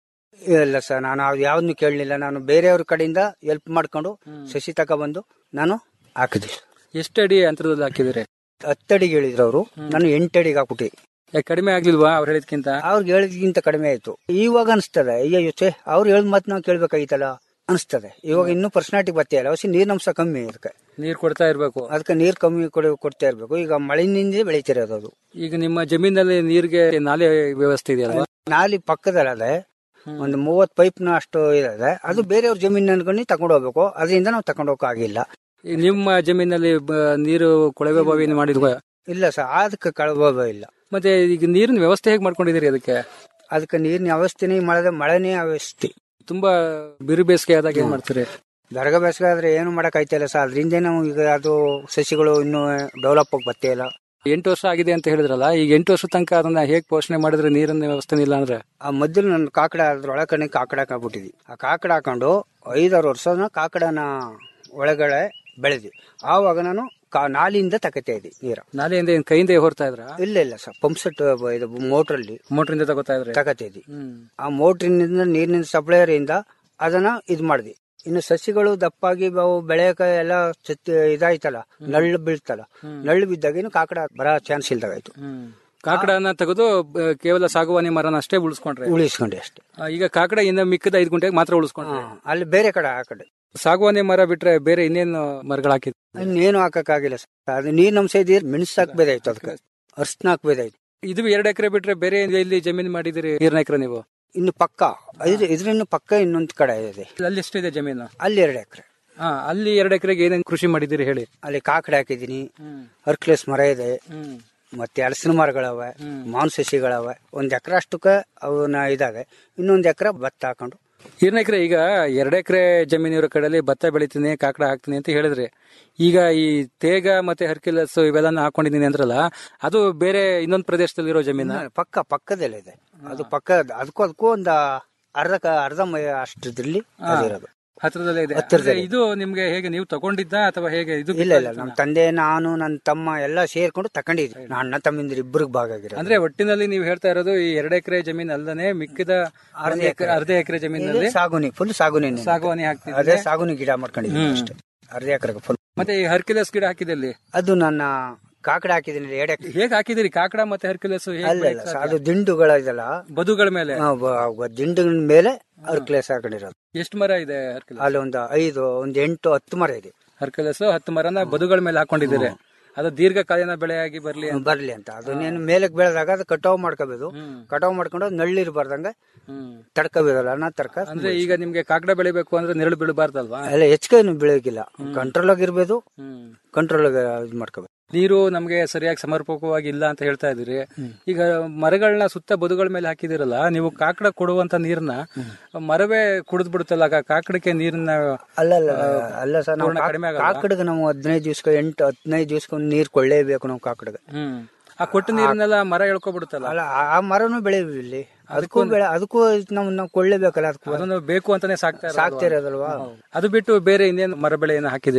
S19: ಇಲ್ಲ ಸರ್ ನಾನು ಅದು ಯಾವ್ದನ್ನು ಕೇಳಲಿಲ್ಲ ನಾನು ಬೇರೆಯವ್ರ ಕಡೆಯಿಂದ ಹೆಲ್ಪ್ ಮಾಡ್ಕೊಂಡು ಸಸಿ ತಗೊಬಂದು ನಾನು ಹಾಕಿದೆ
S18: ಎಷ್ಟು ಅಡಿ ಅಂತರದಲ್ಲಿ ಹಾಕಿದಿರಿ
S19: ಹತ್ತಡಿಗೆ ಹೇಳಿದ್ರು ಅವರು ನಾನು ಎಂಟಡಿಗೆ ಹಾಕ್ಬಿಟ್ಟೆ
S18: ಯಾಕೆ ಕಡಿಮೆ ಆಗ್ಲಿಲ್ವಾ ಅವ್ರು ಹೇಳಿದ್ಕಿಂತ
S19: ಅವ್ರಿಗೆ ಹೇಳಿದ್ಕಿಂತ ಕಡಿಮೆ ಆಯ್ತು ಇವಾಗ ಅನಿಸ್ತದೆ ಅಯ್ಯೋ ಯೋಚೆ ಅವ್ರು ಹೇಳಿದ ಮಾತು ನಾವು ಕೇಳ್ಬೇಕಾಗಿತ್ತಲ್ಲ ಅನಿಸ್ತದೆ ಇವಾಗ ಇನ್ನೂ ಪರ್ಸನಾಲಿಟಿ ಬರ್ತಾ ಇಲ್ಲ ಹೊಸ ನೀರಿನಂಶ ಕಮ್ಮಿ ಅದಕ್ಕೆ
S18: ನೀರ್ ಕೊಡ್ತಾ ಇರ್ಬೇಕು
S19: ಅದಕ್ಕೆ ನೀರು ಕಮ್ಮಿ ಕೊಡ ಕೊಡ್ತಾ ಇರ್ಬೇಕು ಈಗ ಮಳೆನಿಂದ ಬೆಳಿತಿರೋದು ಅದು
S18: ಈಗ ನಿಮ್ಮ ಜಮೀನಲ್ಲಿ ನೀರಿಗೆ ನಾಲೆ ವ್ಯವಸ್ಥೆ ಇದೆಯಲ್ವಾ
S19: ನಾಲಿ ಪಕ್ಕದಲ್ಲದೆ ಒಂದು ಮೂವತ್ ಪೈಪ್ನ ಅಷ್ಟು ಇದೆ ಅದು ಬೇರೆಯವ್ರ ಜಮೀನು ಅನ್ಕೊಂಡು ತಗೊಂಡು ಹೋಗ್ಬೇಕು ಅದರಿಂದ ನಾವು ತಗೊಂಡು ಹೋಗಕ್ಕಾಗಿಲ್ಲ
S18: ಈಗ ನಿಮ್ಮ ಜಮೀನಲ್ಲಿ ಬ- ನೀರು ಕೊಳವೆ ಬಾವಿ ಮಾಡಿದ್ವ
S19: ಇಲ್ಲ ಸರ್ ಅದಕ್ಕೆ ಕಳಬ ಇಲ್ಲ
S18: ಮತ್ತೆ ಈಗ ನೀರಿನ ವ್ಯವಸ್ಥೆ ಹೇಗೆ ಮಾಡ್ಕೊಂಡಿದ್ದೀರಿ ಅದಕ್ಕೆ
S19: ಅದಕ್ಕೆ ನೀರಿನ ವ್ಯವಸ್ಥೆನೇ ಮಳೆ ಮಳೆನೇ ವ್ಯವಸ್ಥೆ
S18: ತುಂಬಾ ಬಿರು ಬೇಸಿಗೆ ಆದಾಗ ಏನ್ ಮಾಡ್ತೀರಿ
S19: ದರ್ಗ ಬೇಸಿಗೆ ಆದ್ರೆ ಏನು ಮಾಡಕ್ ಆಯ್ತಿಲ್ಲ ಸರ್ ಅದರಿಂದ ನಾವು ಈಗ ಅದು ಸಸಿಗಳು ಇನ್ನೂ ಡೆವಲಪ್ ಆಗಿ ಬರ್ತೇ ಇಲ್ಲ
S18: ಎಂಟು ವರ್ಷ ಆಗಿದೆ ಅಂತ ಹೇಳಿದ್ರಲ್ಲ ಈಗ ಎಂಟು ವರ್ಷ ತನಕ ಅದನ್ನ ಹೇಗ್ ಪೋಷಣೆ ಮಾಡಿದ್ರೆ ನೀರಿನ ವ್ಯವಸ್ಥೆ ಇಲ್ಲ ಅಂದ್ರೆ
S19: ಆ ಮೊದಲು ನನ್ನ ಕಾಕಡ ಅದ್ರೊಳಗಡೆ ಕಾಕಡ ಹಾಕ್ಬಿಟ್ಟಿದ್ವಿ ಆ ಕಾಕಡ ಹಾಕೊಂಡು ಐದಾರು ವರ್ಷನ ಕಾಕಡನ ಒಳಗಡೆ ಬೆಳೆದ್ವಿ ಆವಾಗ ನಾನು ಕಾ- ನಾಲಿಯಿಂದ ತಕತಾ ಇದ್ದೆ ನೀರ
S18: ನಾಲೆಯಿಂದ ಏನ್ ಕೈಯಿಂದ ಹೊರ್ತಾ ಇದ್ರ
S19: ಇಲ್ಲ ಇಲ್ಲ ಸರ್ ಪಂಪ್ ಸೆಟ್ ಇದು ಮೋಟ್ರಲ್ಲಿ
S18: ಮೋಟ್ರಿಂದ ತಗೋತಾ ಇದ್ರೆ
S19: ತಕತಾ ಇದ್ವಿ ಆ ಮೋಟ್ರಿನಿಂದ ನೀರಿನ ಸಪ್ಲೈಯರ್ ಇಂದ ಅದನ್ನ ಇದ್ ಮಾಡಿದ್ವಿ ಇನ್ನು ಸಸಿಗಳು ದಪ್ಪಾಗಿ ಅವು ಬೆಳೆಯಕ ಎಲ್ಲ ಚತ್ ಇದಾಯ್ತಲ್ಲ ನಳ್ಳು ಬೀಳ್ತಲ್ಲ ನಳ್ಳು ಬಿದ್ದಾಗ ಇನ್ನು ಕಾಕಡ ಬರ ಚಾನ್ಸ್ ಇಲ್ದಾಗಾಯ್ತು
S18: ಕಾಕಡನ ತೆಗೆದು ಬ- ಕೇವಲ ಸಾಗುವಾನಿ ಮರನ ಅಷ್ಟೇ ಉಳಿಸ್ಕೊಂಡ್ರೆ
S19: ಉಳಿಸ್ಕೊಂಡೆ ಅಷ್ಟೇ
S18: ಆ, ಈಗ ಕಾಕಡ ಇನ್ನ ಮಿಕ್ಕದ ಐದು ಗುಂಟೆಗೆ ಮಾತ್ರ ಉಳಿಸ್ಕೊಂಡ್ರೆ
S19: ಅಲ್ಲಿ ಬೇರೆ ಕಡೆ ಆ ಕಡೆ
S18: ಸಾಗುವಾನಿ ಮರ ಬಿಟ್ರೆ ಬೇರೆ ಇನ್ನೇನು ಮರಗಳು ಹಾಕಿದ್
S19: ಇನ್ನೇನು ಹಾಕಕ್ಕಾಗಿಲ್ಲ ಸರ್ ಅದು ನೀರ್ ಅಂಶ ಇದ್ದೀರ್ ಮೆಣಸು ಹಾಕ್ಬೇದಾಯ್ತು ಅದಕ್ಕೆ ಅರ್ಶನ ಹಾಕ್ಬೇದಾಯ್ತು
S18: ಇದು ಎರಡು ಎಕರೆ ಬಿಟ್ರೆ ಬೇರೆ ಇಲ್ಲಿ ಜಮೀನು ಮಾಡಿದಿರಿ ನೀರ್ನ ಎಕರೆ ನೀವು
S19: ಇನ್ನು ಪಕ್ಕ ಇದ್ರ ಇದ್ರಿಂದ ಪಕ್ಕ ಇನ್ನೊಂದ್ ಕಡೆ ಇದೆ
S18: ಅಲ್ಲಿ ಎಷ್ಟಿದೆ ಜಮೀನು
S19: ಅಲ್ಲಿ ಎರಡು ಎಕರೆ
S18: ಹಾ ಅಲ್ಲಿ ಎರಡು ಎಕರೆಗೆ ಏನೇನು ಕೃಷಿ ಮಾಡಿದಿರಿ ಹೇಳಿ
S19: ಅಲ್ಲಿ ಕಾಕಡೆ ಹಾಕಿದೀನಿ ಅರ್ಕ್ಲೆಸ್ ಮರ ಇದೆ ಮತ್ತೆ ಹಲಸಿನ ಮರಗಳವೆ ಮಾವಿನ ಸಸಿಗಳವೆ ಒಂದ್ ಎಕರೆ ಅಷ್ಟಕ್ಕ ಅವನ್ನ ಇದಾವೆ ಇನ್ನೊಂದ್ ಎಕರೆ ಭತ್ತ ಹಾಕೊಂಡು
S18: ಈರ್ನ ಎಕರೆ ಈಗ ಎರಡು ಎಕರೆ ಜಮೀನಿರೋ ಕಡೆಯಲ್ಲಿ ಭತ್ತ ಬೆಳಿತೀನಿ ಕಾಕಡ ಹಾಕ್ತೀನಿ ಅಂತ ಹೇಳಿದ್ರಿ ಈಗ ಈ ತೇಗ ಮತ್ತೆ ಹರ್ಕಿಲಸ್ ಇವೆಲ್ಲ ಹಾಕೊಂಡಿದೀನಿ ಅಂದ್ರಲ್ಲ ಅದು ಬೇರೆ ಇನ್ನೊಂದು ಪ್ರದೇಶದಲ್ಲಿರೋ ಜಮೀನ
S19: ಪಕ್ಕ ಪಕ್ಕದಲ್ಲೇ ಇದೆ ಅದು ಪಕ್ಕ ಅದಕ್ಕೂ ಅದಕ್ಕೂ ಒಂದ್ ಅರ್ಧ ಕ- ಅರ್ಧ ಮೈ ಅಷ್ಟಿದ್ರಲ್ಲಿ ಅದಿರೋದು
S18: ಹತ್ರದಲ್ಲೇ ಇದೆ
S19: ಹತ್ರದಲ್ಲೇ
S18: ಅಂದ್ರೆ ಇದು ನಿಮ್ಗೆ ಹೇಗೆ ನೀವು ತಗೊಂಡಿದ್ದ ಅಥವಾ ಹೇಗೆ ಇದು
S19: ಇಲ್ಲ ಇಲ್ಲ ನಮ್ಮ ತಂದೆ ನಾನು ನನ್ನ ತಮ್ಮ ಎಲ್ಲ ಸೇರ್ಕೊಂಡು ತಕೊಂಡಿದ್ವಿ ನನ್ನ ಅಣ್ಣ ತಮ್ಮಿಂದ್ರ ಇಬ್ಬರಿಗೆ ಭಾಗ ಆಗಿರೋದು
S18: ಅಂದ್ರೆ ಒಟ್ಟಿನಲ್ಲಿ ನೀವು ಹೇಳ್ತಾ ಇರೋದು ಈ ಎರಡು ಎಕರೆ ಜಮೀನ್ ಅಲ್ಲದೆ ಮಿಕ್ಕಿದ
S19: ಅರ್ಧ
S18: ಒಂದು ಎಕರೆ
S19: ಎಕರೆ.
S18: ಅರ್ಧ ಎಕರೆ ಜಮೀನಲ್ಲಿ
S19: ಇದು ಸಾಗುನಿ ಫುಲ್ ಸಾಗುನಿ
S18: ಸಾಗುವಾನಿ ಹಾಕ್ತಿದ್ರೆ
S19: ಅದೇ ಸಾಗುನಿ ಗಿಡ ಮಾಡ್ಕೊಂಡಿದ್ದೀನಿ
S18: ಹ್ಮ್.
S19: ಅಷ್ಟೇ ಅರ್ಧ ಎಕರೆಗೆ ಫುಲ್
S18: ಮತ್ತೆ ಈ ಹರ್ಕಿಲಸ್ ಗಿಡ ಹಾಕಿದಲ್ಲಿ
S19: ಅದು ನನ್ನ ಕಾಕಡ ಹಾಕಿದ್ದೀನಿ ಎರಡು ಎಕರೆ
S18: ಹೇಗೆ ಹಾಕಿದಿರಿ ಕಾಕಡ ಮತ್ತೆ ಹರ್ಕಿಲಸ್
S19: ಅಲ್ಲ ಇಲ್ಲ ಸರ್, ಅದು ದಿಂಡುಗಳ ಇದಲ್ಲ
S18: ಬದುಗಳ ಮೇಲೆ
S19: ಆ, ಬ- ದಿಂಡುಗಳ ಮೇಲೆ ಅರ್ಕ್ಲೇಸ್ ಹಾಕೊಂಡಿರೋದು
S18: ಎಷ್ಟು ಮರ ಇದೆ ಹರ್ಕಿಲಸ್
S19: ಅಲ್ಲಿ ಒಂದು ಐದು ಒಂದು ಎಂಟು ಹತ್ತು ಮರ ಇದೆ
S18: ಹರ್ಕಲಸ್ ಹತ್ತು ಮರನ ಬದುಗಳ ಮೇಲೆ ಹಾಕೊಂಡಿದ್ದೀರಿ ಅದು ದೀರ್ಘಕಾಲೀನ ಬೆಳೆಯಾಗಿ ಬರ್ಲಿ ಅಂತ.
S19: ಬರ್ಲಿ ಅಂತ ಅದನ್ನೇನು ಮೇಲಕ್ಕೆ ಬೆಳೆದಾಗ ಅದು ಕಟಾವ್ ಮಾಡ್ಕೋಬೇಕು ಕಟಾವ್ ಮಾಡ್ಕೊಂಡು ಅದು ನಳ್ಳಿರ್ಬಾರ್ದಂಗ ತಡ್ಕೋಬೇಕಲ್ಲ ಅನ್ನ ತಡ್ಕ
S18: ಅಂದ್ರೆ ಈಗ ನಿಮ್ಗೆ ಕಾಕಡ ಬೆಳಿಬೇಕು ಅಂದ್ರೆ ನೆರಳು ಬೀಳಬಾರ್ದಲ್ವಾ
S19: ಎಲ್ಲ ಹೆಚ್ಚಿಗೆ ಬೆಳೆಯೋಕಿಲ್ಲ ಕಂಟ್ರೋಲ್ ಆಗಿರ್ಬೋದು ಕಂಟ್ರೋಲ್ ಇದು ಮಾಡ್ಕೋಬೇಕು
S18: ನೀರು ನಮ್ಗೆ ಸರಿಯಾಗಿ ಸಮರ್ಪಕವಾಗಿ ಇಲ್ಲ ಅಂತ ಹೇಳ್ತಾ ಇದೀರಿ ಈಗ ಮರಗಳನ್ನ ಸುತ್ತ ಬದುಗಳ ಮೇಲೆ ಹಾಕಿದಿರಲ್ಲ ನೀವು ಕಾಕಡ ಕೊಡುವಂತ ನೀರ್ನ ಮರವೇ ಕುಡಿದ್ ಬಿಡುತ್ತಲ್ಲ ಆಗ ಕಾಕಡಕ್ಕೆ ನೀರನ್ನ
S19: ಅಲ್ಲ ಅಲ್ಲ ಅಲ್ಲ ಸರ್ ನಾವು
S18: ಪೂರ್ಣ ಕಡಿಮೆ ಆಗಲ್ವಾ?
S19: ಕಾಕಡಿಗೆ ನಾವು ಹದಿನೈದು ದಿವ್ಸಕ್ಕೆ ಎಂಟು ಹದಿನೈದು ದಿವ್ಸಕ್ಕೆ ಒಂದು ನೀರು ಕೊಳ್ಳೇಬೇಕು ನಾವು ಕಾಕಡಿಗೆ
S18: ಹ್ಮ್ ಆ ಕೊಟ್ಟ ನೀರನ್ನೆಲ್ಲ ಮರ ಎಳ್ಕೊಬಿಡುತ್ತಲ್ಲ
S19: ಅಲ್ಲ ಆ- ಆ ಮರನು ಬೆಳೆಯುವ ಇಲ್ಲಿ ಅದಕ್ಕೂ ಬೆಳೆ ಅದಕ್ಕೂ ನಾವು ನಾವು ಕೊಳ್ಳೇಬೇಕಲ್ಲ ಅದಕ್ಕೂ
S18: ಅದನ್ನು ಬೇಕು ಅಂತಾನೆ ಸಾಕ್ತಾ ಇರೋದಲ್ವಾ?
S19: ಸಾಕ್ತಾ ಇರೋದಲ್ವಾ
S18: ಅದು ಬಿಟ್ಟು ಬೇರೆ ಇನ್ನೇನು ಮರ ಬೆಳೆ ಏನು ಹಾಕಿದಿರಿ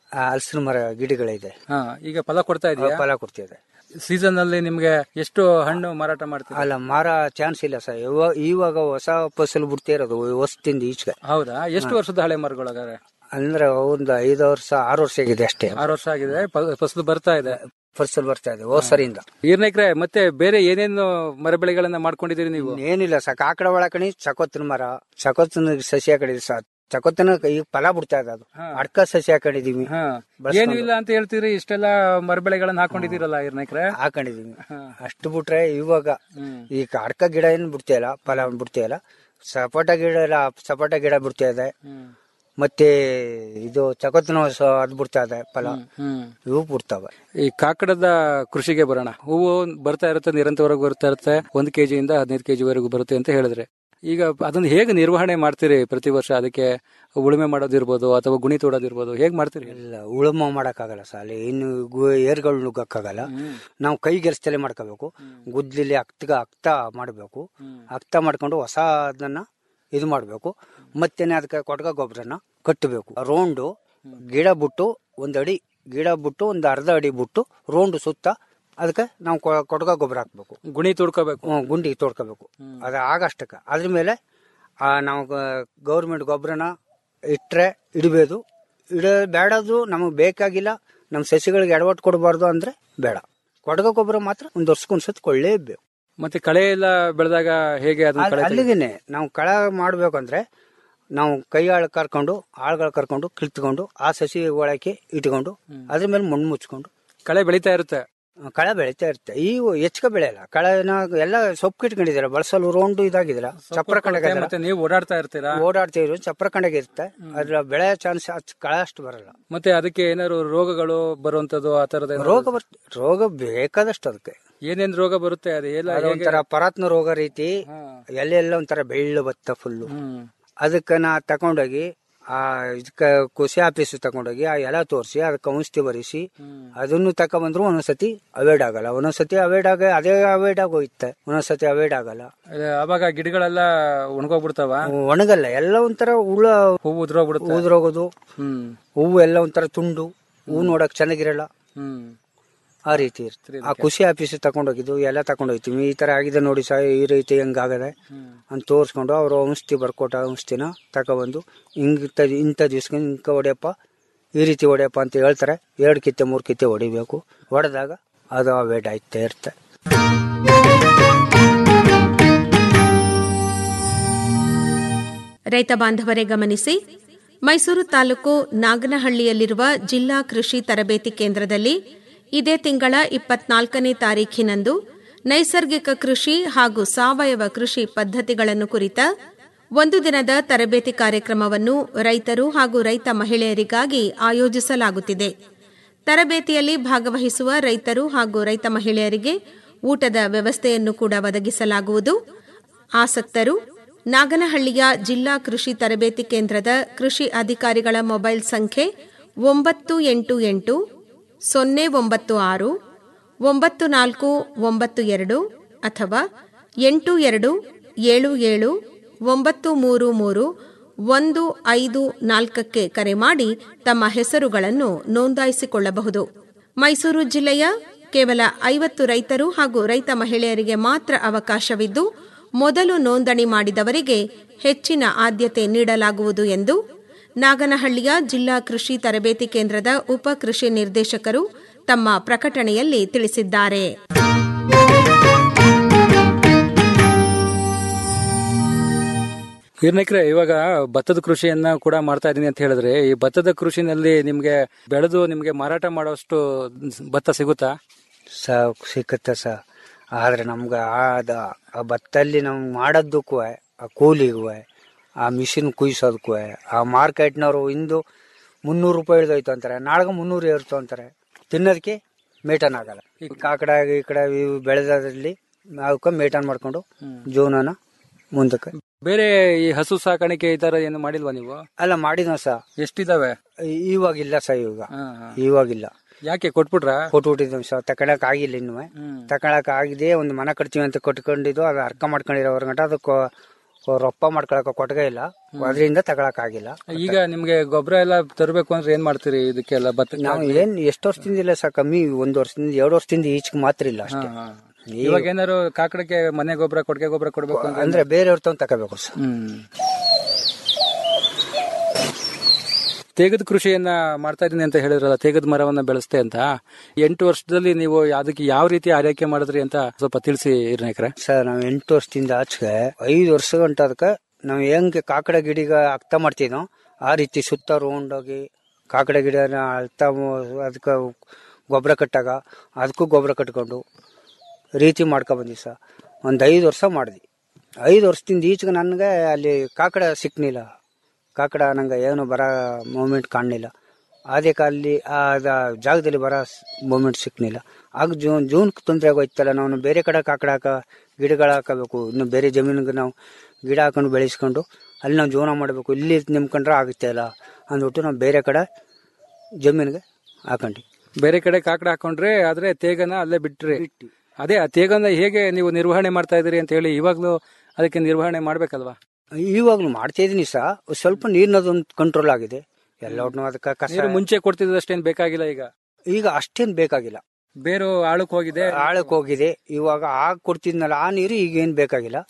S19: ಹಲಸಿನ ಮರ ಗಿಡಗಳಿದೆ
S18: ಹಾ ಈಗ ಫಲ ಕೊಡ್ತಾ ಇದೆಯಾ
S19: ಫಲ ಕೊಡ್ತಿದೆ
S18: ಸೀಸನ್ ಅಲ್ಲಿ ನಿಮ್ಗೆ ಎಷ್ಟು ಹಣ್ಣು ಮಾರಾಟ ಮಾಡ್ತೀರಾ
S19: ಅಲ್ಲ ಮಾರ ಚಾನ್ಸ್ ಇಲ್ಲ ಸರ್ ಇವಾಗ ಇವಾಗ ಹೊಸ ಫಸಲು ಬಿಡ್ತಾ ಇರೋದು ಹೊಸದಿಂದ ಈಚೆಗೆ
S18: ಹೌದಾ ಎಷ್ಟು ವರ್ಷದ ಹಳೆ ಮರಗಳು ಹಾಗಾದ್ರೆ
S19: ಅಂದ್ರೆ ಒಂದು ಐದು ವರ್ಷ ಆರು ವರ್ಷ ಆಗಿದೆ ಅಷ್ಟೇ
S18: ಆರು ವರ್ಷ ಆಗಿದೆ ಪ- ಫಸಲು ಬರ್ತಾ ಇದೆ
S19: ಫಸಲು ಬರ್ತಾ ಇದೆ ಹೋದ್ ಸರಿಯಿಂದ
S18: ಈರ್ನೇಕ್ರೆ ಮತ್ತೆ ಬೇರೆ ಏನೇನು ಮರ ಬೆಳೆಗಳನ್ನ ಮಾಡ್ಕೊಂಡಿದ್ದೀರಿ ನೀವು
S19: ಏನಿಲ್ಲ ಸ ಕಾಕಡ ಒಳಕಣಿ ಚಕೋತನ ಮರ ಚಕೋತನ ಸಸಿ ಹಾಕೊಂಡಿದ್ವಿ ಸ ಚಕೋತನ ಈಗ ಫಲ ಬಿಡ್ತಾ ಇದೆ ಅದು ಅಡ್ಕ ಸಸಿ ಹಾಕೊಂಡಿದೀವಿ
S18: ಏನು ಇಲ್ಲ ಅಂತ ಹೇಳ್ತೀರಿ ಇಷ್ಟೆಲ್ಲ ಮರ ಬೆಳೆಗಳನ್ನ ಹಾಕೊಂಡಿದ್ದೀರಲ್ಲ ಈರ್ನೇಕ್ರೆ
S19: ಹಾಕೊಂಡಿದೀವಿ ಅಷ್ಟು ಬಿಟ್ರೆ ಇವಾಗ ಈಗ ಅಡ್ಕ ಗಿಡ ಏನ್ ಬಿಡ್ತಾ ಇಲ್ಲ ಫಲ ಬಿಡ್ತಾ ಇಲ್ಲ ಸಪೋಟ ಗಿಡ ಎಲ್ಲ ಸಪೋಟ ಗಿಡ ಬಿಡ್ತಾ ಇದೆ ಮತ್ತೆ ಇದು ಚಕೋತನ ಅದ್ ಬಿಡ್ತಾ ಇದೆ ಫಲ ಇವು ಬಿಡ್ತಾವೆ
S18: ಈ ಕಾಕಡದ ಕೃಷಿಗೆ ಬರೋಣ ಹೂವು ಬರ್ತಾ ಇರುತ್ತೆ ನಿರಂತರವಾಗಿ ಬರ್ತಾ ಇರುತ್ತೆ ಒಂದ್ ಕೆಜಿಯಿಂದ ಹದಿನೈದು ಕೆಜಿ ವರೆಗೂ ಬರುತ್ತೆ ಅಂತ ಹೇಳಿದ್ರೆ ಈಗ ಅದನ್ನ ಹೇಗೆ ನಿರ್ವಹಣೆ ಮಾಡ್ತೀರಿ ಪ್ರತಿ ವರ್ಷ ಅದಕ್ಕೆ ಉಳುಮೆ ಮಾಡೋದಿರ್ಬೋದು ಅಥವಾ ಗುಣಿ ತೋಡೋದಿರ್ಬೋದು ಹೇಗ್ ಮಾಡ್ತೀರಿ
S19: ಇಲ್ಲ ಉಳುಮ ಮಾಡಕ್ಕಾಗಲ್ಲ ಸರ್ ಅಲ್ಲಿ ಇನ್ನು ಗು- ಏರ್ಗಳು ನುಗ್ಗಕ್ಕಾಗಲ್ಲ ನಾವು ಕೈ ಗೆಲ್ಸ್ತಲೇ ಮಾಡ್ಕೋಬೇಕು ಗುದ್ಲಿಲಿ ಅಕ್ತಗ ಅಕ್ತ ಮಾಡಬೇಕು ಅಕ್ತ ಮಾಡ್ಕೊಂಡು ಹೊಸ ಅದನ್ನ ಇದು ಮಾಡಬೇಕು ಮತ್ತೇನೆ ಅದಕ್ಕೆ ಕೊಟ್ಗ ಗೊಬ್ಬರನ ಕಟ್ಟಬೇಕು ರೌಂಡು ಗಿಡ ಬಿಟ್ಟು ಒಂದ್ ಅಡಿ ಗಿಡ ಬಿಟ್ಟು ಒಂದು ಅರ್ಧ ಅಡಿ ಬಿಟ್ಟು ರೌಂಡ್ ಸುತ್ತ ಅದಕ್ಕೆ ನಾವು ಕೊ- ಕೊಟ್ಗ ಗೊಬ್ಬರ ಹಾಕ್ಬೇಕು
S18: ಗುಣಿ ತೋಡ್ಕೋಬೇಕು
S19: ಹ್ಮ್, ಗುಂಡಿ ತೋಡ್ಕೋಬೇಕು ಅದು ಆಗಷ್ಟಕ್ಕೆ ಅದ್ರ ಮೇಲೆ ಆ, ನಾವು ಗೌರ್ಮೆಂಟ್ ಗೊಬ್ಬರನ ಇಟ್ರೆ ಇಡಬೇಕು ಇಡ ಬೇಡದು ನಮಗೆ ಬೇಕಾಗಿಲ್ಲ ನಮ್ಮ ಸಸಿಗಳಿಗೆ ಎಡವಟ್ಟು ಕೊಡಬಾರ್ದು ಅಂದ್ರೆ ಬೇಡ ಕೊಡಗ ಗೊಬ್ಬರ ಮಾತ್ರ ಒಂದು ವರ್ಷಕ್ಕೊಂದ್ಸತಿ ಕೊಳ್ಳೇಬೇಕು
S18: ಮತ್ತೆ ಕಳೆ ಎಲ್ಲ ಬೆಳೆದಾಗ ಹೇಗೆ ಅದನ್ನ ಕಳೆ ತೆಗಿ-
S19: ಅಲ್ಲಿಗೇನೆ ನಾವು ಕಳ ಮಾಡ್ಬೇಕಂದ್ರೆ ನಾವು ಕೈ ಆಳು ಕರ್ಕೊಂಡು ಆಳುಗಳು ಕರ್ಕೊಂಡು ಕಿಳ್ತ್ಕೊಂಡು ಆ ಸಸಿ ಒಳಕ್ಕೆ ಇಟ್ಕೊಂಡು ಅದ್ರ ಮೇಲೆ ಮಣ್ಣು ಮುಚ್ಕೊಂಡು
S18: ಕಳೆ ಬೆಳೀತಾ ಇರುತ್ತೆ
S19: ಕಳೆ ಬೆಳೀತಾ ಇರುತ್ತೆ ಈ ಹೆಚ್ಚಿಗೆ ಬೆಳೆಯಲ್ಲ ಕಳೆನ ಎಲ್ಲ ಸೊಪ್ಪು ಇಟ್ಕೊಂಡಿದ್ದೀರ ಬಳಸಲು ರೌಂಡು ಇದಾಗಿದ್ದೀರ ಚಪ್ರ ಕಂಡಾಗ
S18: ಮತ್ತೆ ನೀವು ಓಡಾಡ್ತಾ ಇರ್ತೀರಾ
S19: ಓಡಾಡ್ತಿದ್ರು ಚಪ್ರ ಕಂಡಾಗ ಇರುತ್ತೆ ಅದ್ರ ಬೆಳೆ ಚಾನ್ಸ್ ಕಳೆ ಅಷ್ಟು ಬರಲ್ಲ
S18: ಮತ್ತೆ ಅದಕ್ಕೆ ಏನಾದ್ರು ರೋಗಗಳು ಬರುವಂತದ್ದು ಆ ತರದ ಏನಾದ್ರು-
S19: ರೋಗ ಬರ್ ರೋಗ ಬೇಕಾದಷ್ಟು ಅದಕ್ಕೆ
S18: ಏನೇನ್ ರೋಗ ಬರುತ್ತೆ ಅದು ಎಲ್ಲ
S19: ಅದು
S18: ಹೇಗೆ-
S19: ಒಂಥರ ಪರಾತ್ನ ರೋಗ ರೀತಿ ಎಲ್ಲೆಲ್ಲ ಒಂಥರ ಬೆಳ್ಳು ಬತ್ತ ಫುಲ್ಲು ಅದಕ್ಕೆ ನಾ ತಕೊಂಡೋಗಿ ಆ ಇದಕ್ಕೆ ಕೃಷಿ ಆಫೀಸ್ ತಕೊಂಡೋಗಿ ಆ ಎಲ ತೋರಿಸಿ ಅದಕ್ಕೆ ಔಷಧಿ ಬರಿಸಿ ಅದನ್ನು ತಕೊಂಡ್ಬಂದ್ರು ಒಂದೊಂದ್ಸತಿ ಅವಾಯ್ಡ್ ಆಗಲ್ಲ ಒಂದೊಂದ್ಸತಿ ಅವಾಯ್ಡ್ ಆಗ ಅದೇ ಅವಾಯ್ಡ್ ಆಗೋಯ್ತೆ ಒಂದೊಂದ್ಸತಿ ಅವಾಯ್ಡ್ ಆಗಲ್ಲ
S18: ಅದೇ ಅವಾಗ ಗಿಡಗಳೆಲ್ಲ ಒಣಗೋಗ್ಬಿಡ್ತಾವ
S19: ಒಣಗಲ್ಲ ಎಲ್ಲ ಒಂಥರ ಹುಳ
S18: ಹೂವು ಉದ್ರೋಗ್ಬಿಡುತ್ತೆ
S19: ಉದ್ರೋಗೋದು
S18: ಹ್ಮ್
S19: ಹೂವು ಎಲ್ಲ ಒಂಥರ ತುಂಡು ಹೂ ನೋಡಕ್ ಚೆನ್ನಾಗಿರಲ್ಲ
S18: ಹ್ಮ್
S19: ಆ ರೀತಿ ಇರ್ತದೆ ಆ ಖುಷಿ ಆಫೀಸ್ ತಗೊಂಡೋಗಿದ್ದು ಎಲ್ಲ ತಗೊಂಡೋಗ್ತೀವಿ ಈ ತರ ಆಗಿದೆ ನೋಡಿ ಸಾ ಈ ರೀತಿ ಹೆಂಗಾಗದೆ ಅಂತ ತೋರಿಸ್ಕೊಂಡು ಅವರು ಔಷಧಿ ಬರ್ಕೊಟ್ಟ ಔಷಧಿನ ತಗೊಬಂದು ಹಿಂಗ್ ಇಂಥ ದಿವ್ಸಕ್ಕೆ ಹಿಂಗ ಹೊಡೆಯಪ್ಪ ಈ ರೀತಿ ಹೊಡೆಯಪ್ಪ ಅಂತ ಹೇಳ್ತಾರೆ ಎರಡು ಕಿತ್ತೆ ಮೂರು ಕಿತ್ತೆ ಹೊಡಿಬೇಕು ಹೊಡೆದಾಗ ಅದು ವೇಟ್ ಆಯ್ತಾ ಇರುತ್ತೆ
S16: ರೈತ ಬಾಂಧವರೇ ಗಮನಿಸಿ ಮೈಸೂರು ತಾಲೂಕು ನಾಗನಹಳ್ಳಿಯಲ್ಲಿರುವ ಜಿಲ್ಲಾ ಕೃಷಿ ತರಬೇತಿ ಕೇಂದ್ರದಲ್ಲಿ ಇದೇ ತಿಂಗಳ ಇಪ್ಪತ್ನಾಲ್ಕನೇ ತಾರೀಖಿನಂದು ನೈಸರ್ಗಿಕ ಕೃಷಿ ಹಾಗೂ ಸಾವಯವ ಕೃಷಿ ಪದ್ಧತಿಗಳನ್ನು ಕುರಿತ ಒಂದು ದಿನದ ತರಬೇತಿ ಕಾರ್ಯಕ್ರಮವನ್ನು ರೈತರು ಹಾಗೂ ರೈತ ಮಹಿಳೆಯರಿಗಾಗಿ ಆಯೋಜಿಸಲಾಗುತ್ತಿದೆ ತರಬೇತಿಯಲ್ಲಿ ಭಾಗವಹಿಸುವ ರೈತರು ಹಾಗೂ ರೈತ ಮಹಿಳೆಯರಿಗೆ ಊಟದ ವ್ಯವಸ್ಥೆಯನ್ನು ಕೂಡ ಒದಗಿಸಲಾಗುವುದು ಆಸಕ್ತರು ನಾಗನಹಳ್ಳಿಯ ಜಿಲ್ಲಾ ಕೃಷಿ ತರಬೇತಿ ಕೇಂದ್ರದ ಕೃಷಿ ಅಧಿಕಾರಿಗಳ ಮೊಬೈಲ್ ಸಂಖ್ಯೆ ಒಂಬತ್ತು ಎಂಟು ಎಂಟು ಸೊನ್ನೆ ಒಂಬತ್ತು ಆರು ಒಂಬತ್ತು ನಾಲ್ಕು ಒಂಬತ್ತು ಎರಡು ಅಥವಾ ಎಂಟು ಎರಡು ಏಳು ಏಳು ಒಂಬತ್ತು ಮೂರು ಮೂರು ಒಂದು ಐದು ನಾಲ್ಕಕ್ಕೆ ಕರೆ ಮಾಡಿ ತಮ್ಮ ಹೆಸರುಗಳನ್ನು ನೋಂದಾಯಿಸಿಕೊಳ್ಳಬಹುದು ಮೈಸೂರು ಜಿಲ್ಲೆಯ ಕೇವಲ ಐವತ್ತು ರೈತರು ಹಾಗೂ ರೈತ ಮಹಿಳೆಯರಿಗೆ ಮಾತ್ರ ಅವಕಾಶವಿದ್ದು ಮೊದಲು ನೋಂದಣಿ ಮಾಡಿದವರಿಗೆ ಹೆಚ್ಚಿನ ಆದ್ಯತೆ ನೀಡಲಾಗುವುದು ಎಂದು ನಾಗನಹಳ್ಳಿಯ ಜಿಲ್ಲಾ ಕೃಷಿ ತರಬೇತಿ ಕೇಂದ್ರದ ಉಪ ಕೃಷಿ ನಿರ್ದೇಶಕರು ತಮ್ಮ ಪ್ರಕಟಣೆಯಲ್ಲಿ ತಿಳಿಸಿದ್ದಾರೆ
S18: ಹಿರ್ನೇಕ್ರೆ ಇವಾಗ ಭತ್ತದ ಕೃಷಿಯನ್ನ ಕೂಡ ಮಾಡ್ತಾ ಇದೀನಿ ಅಂತ ಹೇಳಿದ್ರೆ ಈ ಭತ್ತದ ಕೃಷಿನಲ್ಲಿ ನಿಮ್ಗೆ ಬೆಳೆದು ನಿಮ್ಗೆ ಮಾರಾಟ ಮಾಡೋಷ್ಟು ಭತ್ತ ಸಿಗುತ್ತಾ
S19: ಸ ಸಿಕ್ಕತ್ತೆ ಸ ಆದ್ರೆ ನಮ್ಗೆ ಆದ ಆ ಭತ್ತಲ್ಲಿ ನಾವು ಮಾಡೋದಕ್ಕೂ ಆ ಕೂಲಿಗೂ ಆ ಮಿಷಿನ್ ಕುಯ್ಸೋದಕ್ಕೂ ಆ ಮಾರ್ಕೆಟ್ನವರು ಇಂದು ಮುನ್ನೂರು ರೂಪಾಯಿ ಇಳ್ದೋಯ್ತು ಅಂತಾರೆ ನಾಳೆಗೆ ಮುನ್ನೂರು ಏರ್ತು ಅಂತಾರೆ ತಿನ್ನೋದಕ್ಕೆ ಮೇಟನ್ ಆಗಲ್ಲ ಈ ಕಾಕಡ ಈ ಕಡೆ ಇವು ಬೆಳೆದ್ರಲ್ಲಿ ಅವಕ್ಕೆ ಮೇಟನ್ ಮಾಡ್ಕೊಂಡು ಜೀವನನ ಮುಂದಕ್ಕೆ
S18: ಬೇರೆ ಈ ಹಸು ಸಾಕಾಣಿಕೆ ಈ ತರ ಏನು ಮಾಡಿಲ್ವಾ ನೀವು
S19: ಅಲ್ಲ ಮಾಡಿದ್ವ ಸ
S18: ಎಷ್ಟಿದಾವೆ
S19: ಇವಾಗಿಲ್ಲ ಸ ಇವಾಗ ಇವಾಗಿಲ್ಲ
S18: ಯಾಕೆ ಕೊಟ್ಬಿಟ್ರಾ
S19: ಕೊಟ್ಬಿಟ್ಟಿದ್ವಿ ಸರ್ ತಕೊಳಕ್ ಆಗಿಲ್ಲ ಇನ್ನು ತಕೊಳಕ್ ಆಗಿದೆ ಒಂದು ಮನೆ ಕಟ್ತೀವಿ ಅಂತ ಕಟ್ಕೊಂಡಿದ್ದು ಅದು ಅರ್ಕ ಮಾಡ್ಕೊಂಡಿರೋ ಹೊರಗಂಟ ಅದಕ್ಕೆ ರೊಪ್ಪ ಮಾಡ್ಕೊಳಕ ಕೊಟ್ಗೆ ಇಲ್ಲ ಅದರಿಂದ ತಗೊಳಕ್ ಆಗಿಲ್ಲ
S18: ಈಗ ನಿಮ್ಗೆ ಗೊಬ್ಬರ ಎಲ್ಲ ತರಬೇಕು ಅಂದ್ರೆ ಏನ್ ಮಾಡ್ತೀರಿ ಇದಕ್ಕೆಲ್ಲ ಭತ್ತ
S19: ನಾವು ಏನ್ ಎಷ್ಟು ವರ್ಷದಿಂದ ಇಲ್ಲ ಸರ್ ಕಮ್ಮಿ ಒಂದ್ ವರ್ಷದಿಂದ ಎರಡು ವರ್ಷದಿಂದ ಈಚೆಗೆ ಮಾತ್ರ ಇಲ್ಲ ಅಷ್ಟೇ ಈ-
S18: ಇವಾಗ ಏನಾದ್ರು ಕಾಕಡಕ್ಕೆ ಮನೆ ಗೊಬ್ಬರ ಕೊಟ್ಟಿಗೆ ಗೊಬ್ಬರ ಕೊಡ್ಬೇಕು ಅಂದ್ರೆ
S19: ಅಂದ್ರೆ ಬೇರೆಯವ್ರ ತಗೊಂಡ್ ತಗೋಬೇಕು ಸರ್
S18: ಹ್ಮ್ ತೇಗದ ಕೃಷಿಯನ್ನ ಮಾಡ್ತಾ ಇದೀನಿ ಅಂತ ಹೇಳಿದ್ರಲ್ಲ ತೇಗದ ಮರವನ್ನ ಬೆಳೆಸ್ತೆ ಅಂತ ಎಂಟು ವರ್ಷದಲ್ಲಿ ನೀವು ಅದಕ್ಕೆ ಯಾವ ರೀತಿ ಆರೈಕೆ ಮಾಡಿದ್ರಿ ಅಂತ ಸ್ವಲ್ಪ ತಿಳಿಸಿ ಇರ್ನಾಯ್ಕ್ರೆ
S19: ಸರ್ ನಾವು ಎಂಟು ವರ್ಷದಿಂದ ಆಚೆಗೆ ಐದು ವರ್ಷ ಗಂಟ ಅದಕ್ಕೆ ನಾವು ಹೆಂಗೆ ಕಾಕಡ ಗಿಡಿಗ ಅರ್ಥ ಮಾಡ್ತೀನೋ ಆ ರೀತಿ ಸುತ್ತ ರೌಂಡ್ ಹೋಗಿ ಕಾಕಡ ಗಿಡನ ಅಳ್ತಾ ಅದಕ್ಕೆ ಗೊಬ್ಬರ ಕಟ್ಟಾಗ ಅದಕ್ಕೂ ಗೊಬ್ಬರ ಕಟ್ಕೊಂಡು ರೀತಿ ಮಾಡ್ಕೊ ಬಂದ್ವಿ ಸರ್ ಒಂದು ಐದು ವರ್ಷ ಮಾಡಿದ್ವಿ ಐದು ವರ್ಷದಿಂದ ಈಚೆಗೆ ನನಗೆ ಅಲ್ಲಿ ಕಾಕಡ ಸಿಕ್ನಿಲ್ಲ ಕಾಕಡ ನಂಗೆ ಏನು ಬರೋ ಮೂಮೆಂಟ್ ಕಾಣಲಿಲ್ಲ ಅದಕ್ಕೆ ಅಲ್ಲಿ ಆ ದ- ಜಾಗದಲ್ಲಿ ಬರೋ ಮೂಮೆಂಟ್ ಸಿಕ್ನಿಲ್ಲ ಆಗ ಜೂನ್ ಜೂನ್ ತೊಂದರೆ ಆಗೋಯ್ತಲ್ಲ ನಾವು ಬೇರೆ ಕಡೆ ಕಾಕಡ ಹಾಕ ಗಿಡಗಳು ಹಾಕಬೇಕು ಇನ್ನು ಬೇರೆ ಜಮೀನಿಗೆ ನಾವು ಗಿಡ ಹಾಕೊಂಡು ಬೆಳೆಸ್ಕೊಂಡು ಅಲ್ಲಿ ನಾವು ಜೀವನ ಮಾಡಬೇಕು ಇಲ್ಲಿ ನಿಮ್ಕೊಂಡ್ರೆ ಆಗುತ್ತೆ ಅಲ್ಲ ಅಂದ್ಬಿಟ್ಟು ನಾವು ಬೇರೆ ಕಡೆ ಜಮೀನಿಗೆ ಹಾಕೊಂಡ್ವಿ
S18: ಬೇರೆ ಕಡೆ ಕಾಕಡ ಹಾಕೊಂಡ್ರೆ ಆದ್ರೆ ತೇಗನ ಅಲ್ಲೇ ಬಿಟ್ರಿ ಅದೇ ಆ ತೇಗನ ಹೇಗೆ ನೀವು ನಿರ್ವಹಣೆ ಮಾಡ್ತಾ ಇದೀರಿ ಅಂತ ಹೇಳಿ ಇವಾಗ್ಲೂ ಅದಕ್ಕೆ ನಿರ್ವಹಣೆ ಮಾಡ್ಬೇಕಲ್ವಾ
S19: ಇವಾಗ್ಲೂ ಮಾಡ್ತಾ ಇದೀನಿ ಸಹ ಸ್ವಲ್ಪ ನೀರಿನದೊಂದು ಕಂಟ್ರೋಲ್ ಆಗಿದೆ ಎಲ್ಲವನ್ನೂ ಅದಕ್ಕೆ ಕಸ
S18: ನೀರು ಮುಂಚೆ ಕೊಡ್ತಿದ್ದಷ್ಟೇನ್ ಬೇಕಾಗಿಲ್ಲ ಈಗ
S19: ಈಗ ಅಷ್ಟೇನ್ ಬೇಕಾಗಿಲ್ಲ
S18: ಬೇರು ಆಳಕ್ ಹೋಗಿದೆ
S19: ಆಳಕ್ ಹೋಗಿದೆ ಇವಾಗ ಆಗ ಕೊಡ್ತಿದ್ನಲ್ಲ ಆ ನೀರು ಈಗ ಏನ್ ಬೇಕಾಗಿಲ್ಲ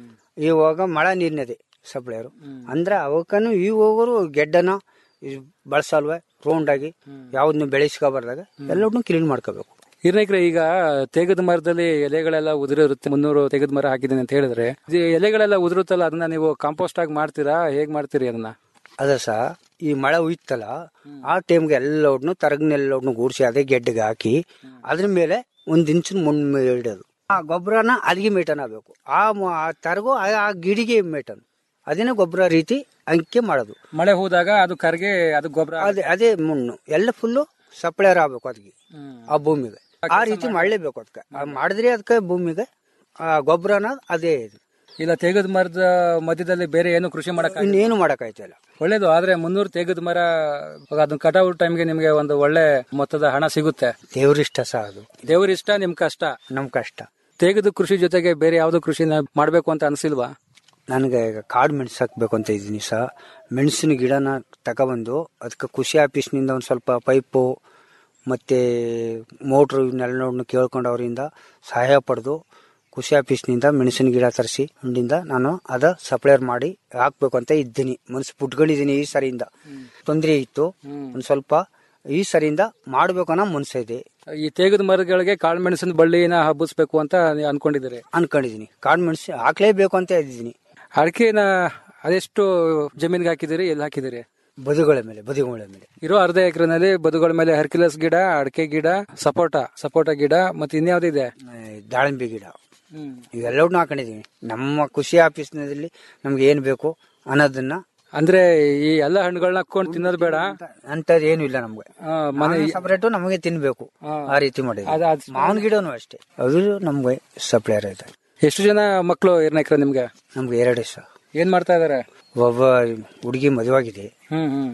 S19: ಇವಾಗ ಮಳೆ ನೀರಿನದೆ ಸಪ್ಲೈಯರು ಅಂದ್ರೆ ಅವಕ್ಕನು ಈ ಹೋಗೋರು ಗೆಡ್ಡನ ಇದ್ ಬಳಸಲ್ವೇ ರೌಂಡ್ ಆಗಿ ಯಾವ್ದನ್ನು ಬೆಳೆಸ್ಕೊಬಾರ್ದಾಗ ಎಲ್ಲವನ್ನೂ ಕ್ಲೀನ್ ಮಾಡ್ಕೋಬೇಕು
S18: ಹಿರನೇಕ್ರೆ ಈಗ ತೇಗದ ಮರದಲ್ಲಿ ಎಲೆಗಳೆಲ್ಲ ಉದುರಿರುತ್ತೆ ಮುನ್ನೂರು ತೆಗೆದ ಮರ ಹಾಕಿದ್ದೀನಿ ಅಂತ ಹೇಳಿದ್ರೆ ಇದು ಎಲೆಗಳೆಲ್ಲ ಉದುರುತ್ತಲ್ಲ ಅದನ್ನ ನೀವು ಕಾಂಪೋಸ್ಟ್ ಆಗಿ ಮಾಡ್ತೀರಾ ಹೇಗ್ ಮಾಡ್ತೀರಿ ಅದನ್ನ
S19: ಅದ ಸಹ ಈ ಮಳೆ ಹುಯ್ತಲ್ಲ ಆ ಟೈಮ್ಗೆ ಎಲ್ಲವನ್ನೂ ತರಗನೆಲ್ಲವನ್ನೂ ಗೂಡಿಸಿ ಅದೇ ಗೆಡ್ಡೆಗೆ ಹಾಕಿ ಅದ್ರ ಮೇಲೆ ಒಂದ್ ಇಂಚಿನ ಮಣ್ಣು ಇಡೋದು ಆ ಗೊಬ್ಬರನ ಅಲ್ಲಿಗೆ ಮೇಟನ್ ಆಗ್ಬೇಕು ಆ ಮ- ಆ ತರಗು ಆ ಆ ಗಿಡಿಗೆ ಮೇಟನ್ ಅದನ್ನೇ ಗೊಬ್ಬರ ರೀತಿ ಅಂಕೆ ಮಾಡೋದು
S18: ಮಳೆ ಹೋದಾಗ ಅದು ಕರ್ಗೆ ಅದು ಗೊಬ್ಬರ
S19: ಅದೇ ಅದೇ ಮಣ್ಣು ಎಲ್ಲ ಫುಲ್ಲು ಸಪ್ಲೈರ್ ಆಗ್ಬೇಕು ಅದಕ್ಕೆ ಆ ಭೂಮಿಗೆ ಆ ರೀತಿ ಮಾಡಲೇಬೇಕು ಅದಕ್ಕೆ ಮಾಡಿದ್ರೆ ಅದಕ್ಕೆ ಭೂಮಿಗೆ ಆ ಗೊಬ್ಬರನ ಅದೇ ಇದು
S18: ಇಲ್ಲ ತೇಗದ ಮರದ ಮಧ್ಯದಲ್ಲಿ ಬೇರೆ ಏನು ಕೃಷಿ ಮಾಡಕ್
S19: ಇನ್ನೇನು ಮಾಡಕ್ಕಾಯ್ತಿಲ್ಲ
S18: ಒಳ್ಳೇದು ಆದ್ರೆ ಮುನ್ನೂರು ತೇಗದ ಮರ ಅದನ್ನ ಕಟಾವು ಟೈಮ್ಗೆ ನಿಮ್ಗೆ ಒಂದು ಒಳ್ಳೆ ಮೊತ್ತದ ಹಣ ಸಿಗುತ್ತೆ
S19: ದೇವ್ರಿಷ್ಟ ಸಹ ಅದು
S18: ದೇವ್ರ ಇಷ್ಟ ನಿಮ್ ಕಷ್ಟ
S19: ನಮ್ ಕಷ್ಟ
S18: ತೇಗದ ಕೃಷಿ ಜೊತೆಗೆ ಬೇರೆ ಯಾವ್ದು ಕೃಷಿನ ಮಾಡ್ಬೇಕು ಅಂತ ಅನ್ಸಿಲ್ವಾ
S19: ನನಗೆ ಈಗ ಕಾಡು ಮೆಣಸು ಹಾಕ್ಬೇಕು ಅಂತ ಇದ್ದೀನಿ ಸಹ ಮೆಣಸಿನ ಗಿಡನ ತಗೊಬಂದು ಅದಕ್ಕೆ ಕೃಷಿ ಆಫೀಸ್ನಿಂದ ಒಂದು ಸ್ವಲ್ಪ ಪೈಪು ಮತ್ತು ಮೋಟ್ರು ಇವನ್ನೆಲ್ಲ ಕೇಳ್ಕೊಂಡು ಅವರಿಂದ ಸಹಾಯ ಪಡೆದು ಕೃಷಿ ಆಫೀಸ್ನಿಂದ ಮೆಣಸಿನ ಗಿಡ ತರಿಸಿ ಹಿಂಡಿಂದ ನಾನು ಅದ ಸಪ್ಲೈರ್ ಮಾಡಿ ಹಾಕ್ಬೇಕು ಅಂತ ಇದ್ದೀನಿ ಮನಸ್ಸು ಪುಟ್ಕೊಂಡಿದ್ದೀನಿ ಈ ಸರಿಯಿಂದ ತೊಂದರೆ ಇತ್ತು ಒಂದು ಸ್ವಲ್ಪ ಈ ಸರಿಯಿಂದ ಮಾಡ್ಬೇಕು ಅನ್ನೋ ಮನಸ್ಸು ಇದೆ
S18: ಈ ತೇಗದ ಮರಗಳಿಗೆ ಕಾಳು ಮೆಣಸಿನ ಬಳ್ಳಿನ ಹಬ್ಬಿಸ್ಬೇಕು ಅಂತ ನೀವ್ ಅನ್ಕೊಂಡಿದ್ದೀರಿ
S19: ಅನ್ಕೊಂಡಿದ್ದೀನಿ ಕಾಡು ಮೆಣಸು ಹಾಕ್ಲೇಬೇಕು ಅಂತ ಇದ್ದೀನಿ
S18: ಅಡಿಕೆನ ಅದೆಷ್ಟು ಜಮೀನ್ಗೆ ಹಾಕಿದಿರಿ ಎಲ್ಲಿ ಹಾಕಿದಿರಿ
S19: ಬದುಗಳ ಮೇಲೆ ಬದುಗಳ ಮೇಲೆ
S18: ಇರೋ ಅರ್ಧ ಎಕರೆನಲ್ಲಿ ಬದುಗಳ ಮೇಲೆ ಹರ್ಕಿಲಸ್ ಗಿಡ ಅಡಿಕೆ ಗಿಡ ಸಪೋಟ ಸಪೋಟ ಗಿಡ ಮತ್ತೆ ಇನ್ಯಾವ್ದಿದೆ
S19: ದಾಳಿಂಬೆ ಗಿಡ ಇವೆಲ್ಲವನ್ನೂ ಹಾಕೊಂಡಿದೀವಿ ನಮ್ಮ ಕೃಷಿ ಆಫೀಸ್ನಲ್ಲಿ ನಮ್ಗೆ ಏನ್ ಬೇಕು ಅನ್ನೋದನ್ನ
S18: ಅಂದ್ರೆ ಈ ಎಲ್ಲ ಹಣ್ಣುಗಳನ್ನ ಹಾಕೊಂಡು ತಿನ್ನೋದು ಬೇಡ
S19: ಅಂತದ್ ಏನು ಇಲ್ಲ ನಮ್ಗೆ
S18: ಆ, ಮನೆ
S19: ಸಪರೇಟ್ ನಮಗೆ ತಿನ್ಬೇಕು ಆ ರೀತಿ
S18: ಅದ್-
S19: ಮಾಡಿದ್ವಿ
S18: ಅದ್-
S19: ಮಾವಿನ ಗಿಡನು ಅಷ್ಟೇ ಅದು ನಮ್ಗೆ ಸಪ್ಲೈಯರ್ ಇದೆ
S18: ಎಷ್ಟು ಜನ ಮಕ್ಕಳು ಏರ್ನಾಯ್ಕ್ರ ನಿಮ್ಗೆ
S19: ನಮ್ಗೆ ಎರಡೇ ಸಹ
S18: ಏನ್ ಮಾಡ್ತಾ ಇದಾರೆ
S19: ಒಬ್ಬ ಹುಡುಗಿ ಮದುವಾಗಿದೆ
S18: ಹ್ಮ್ ಹ್ಮ್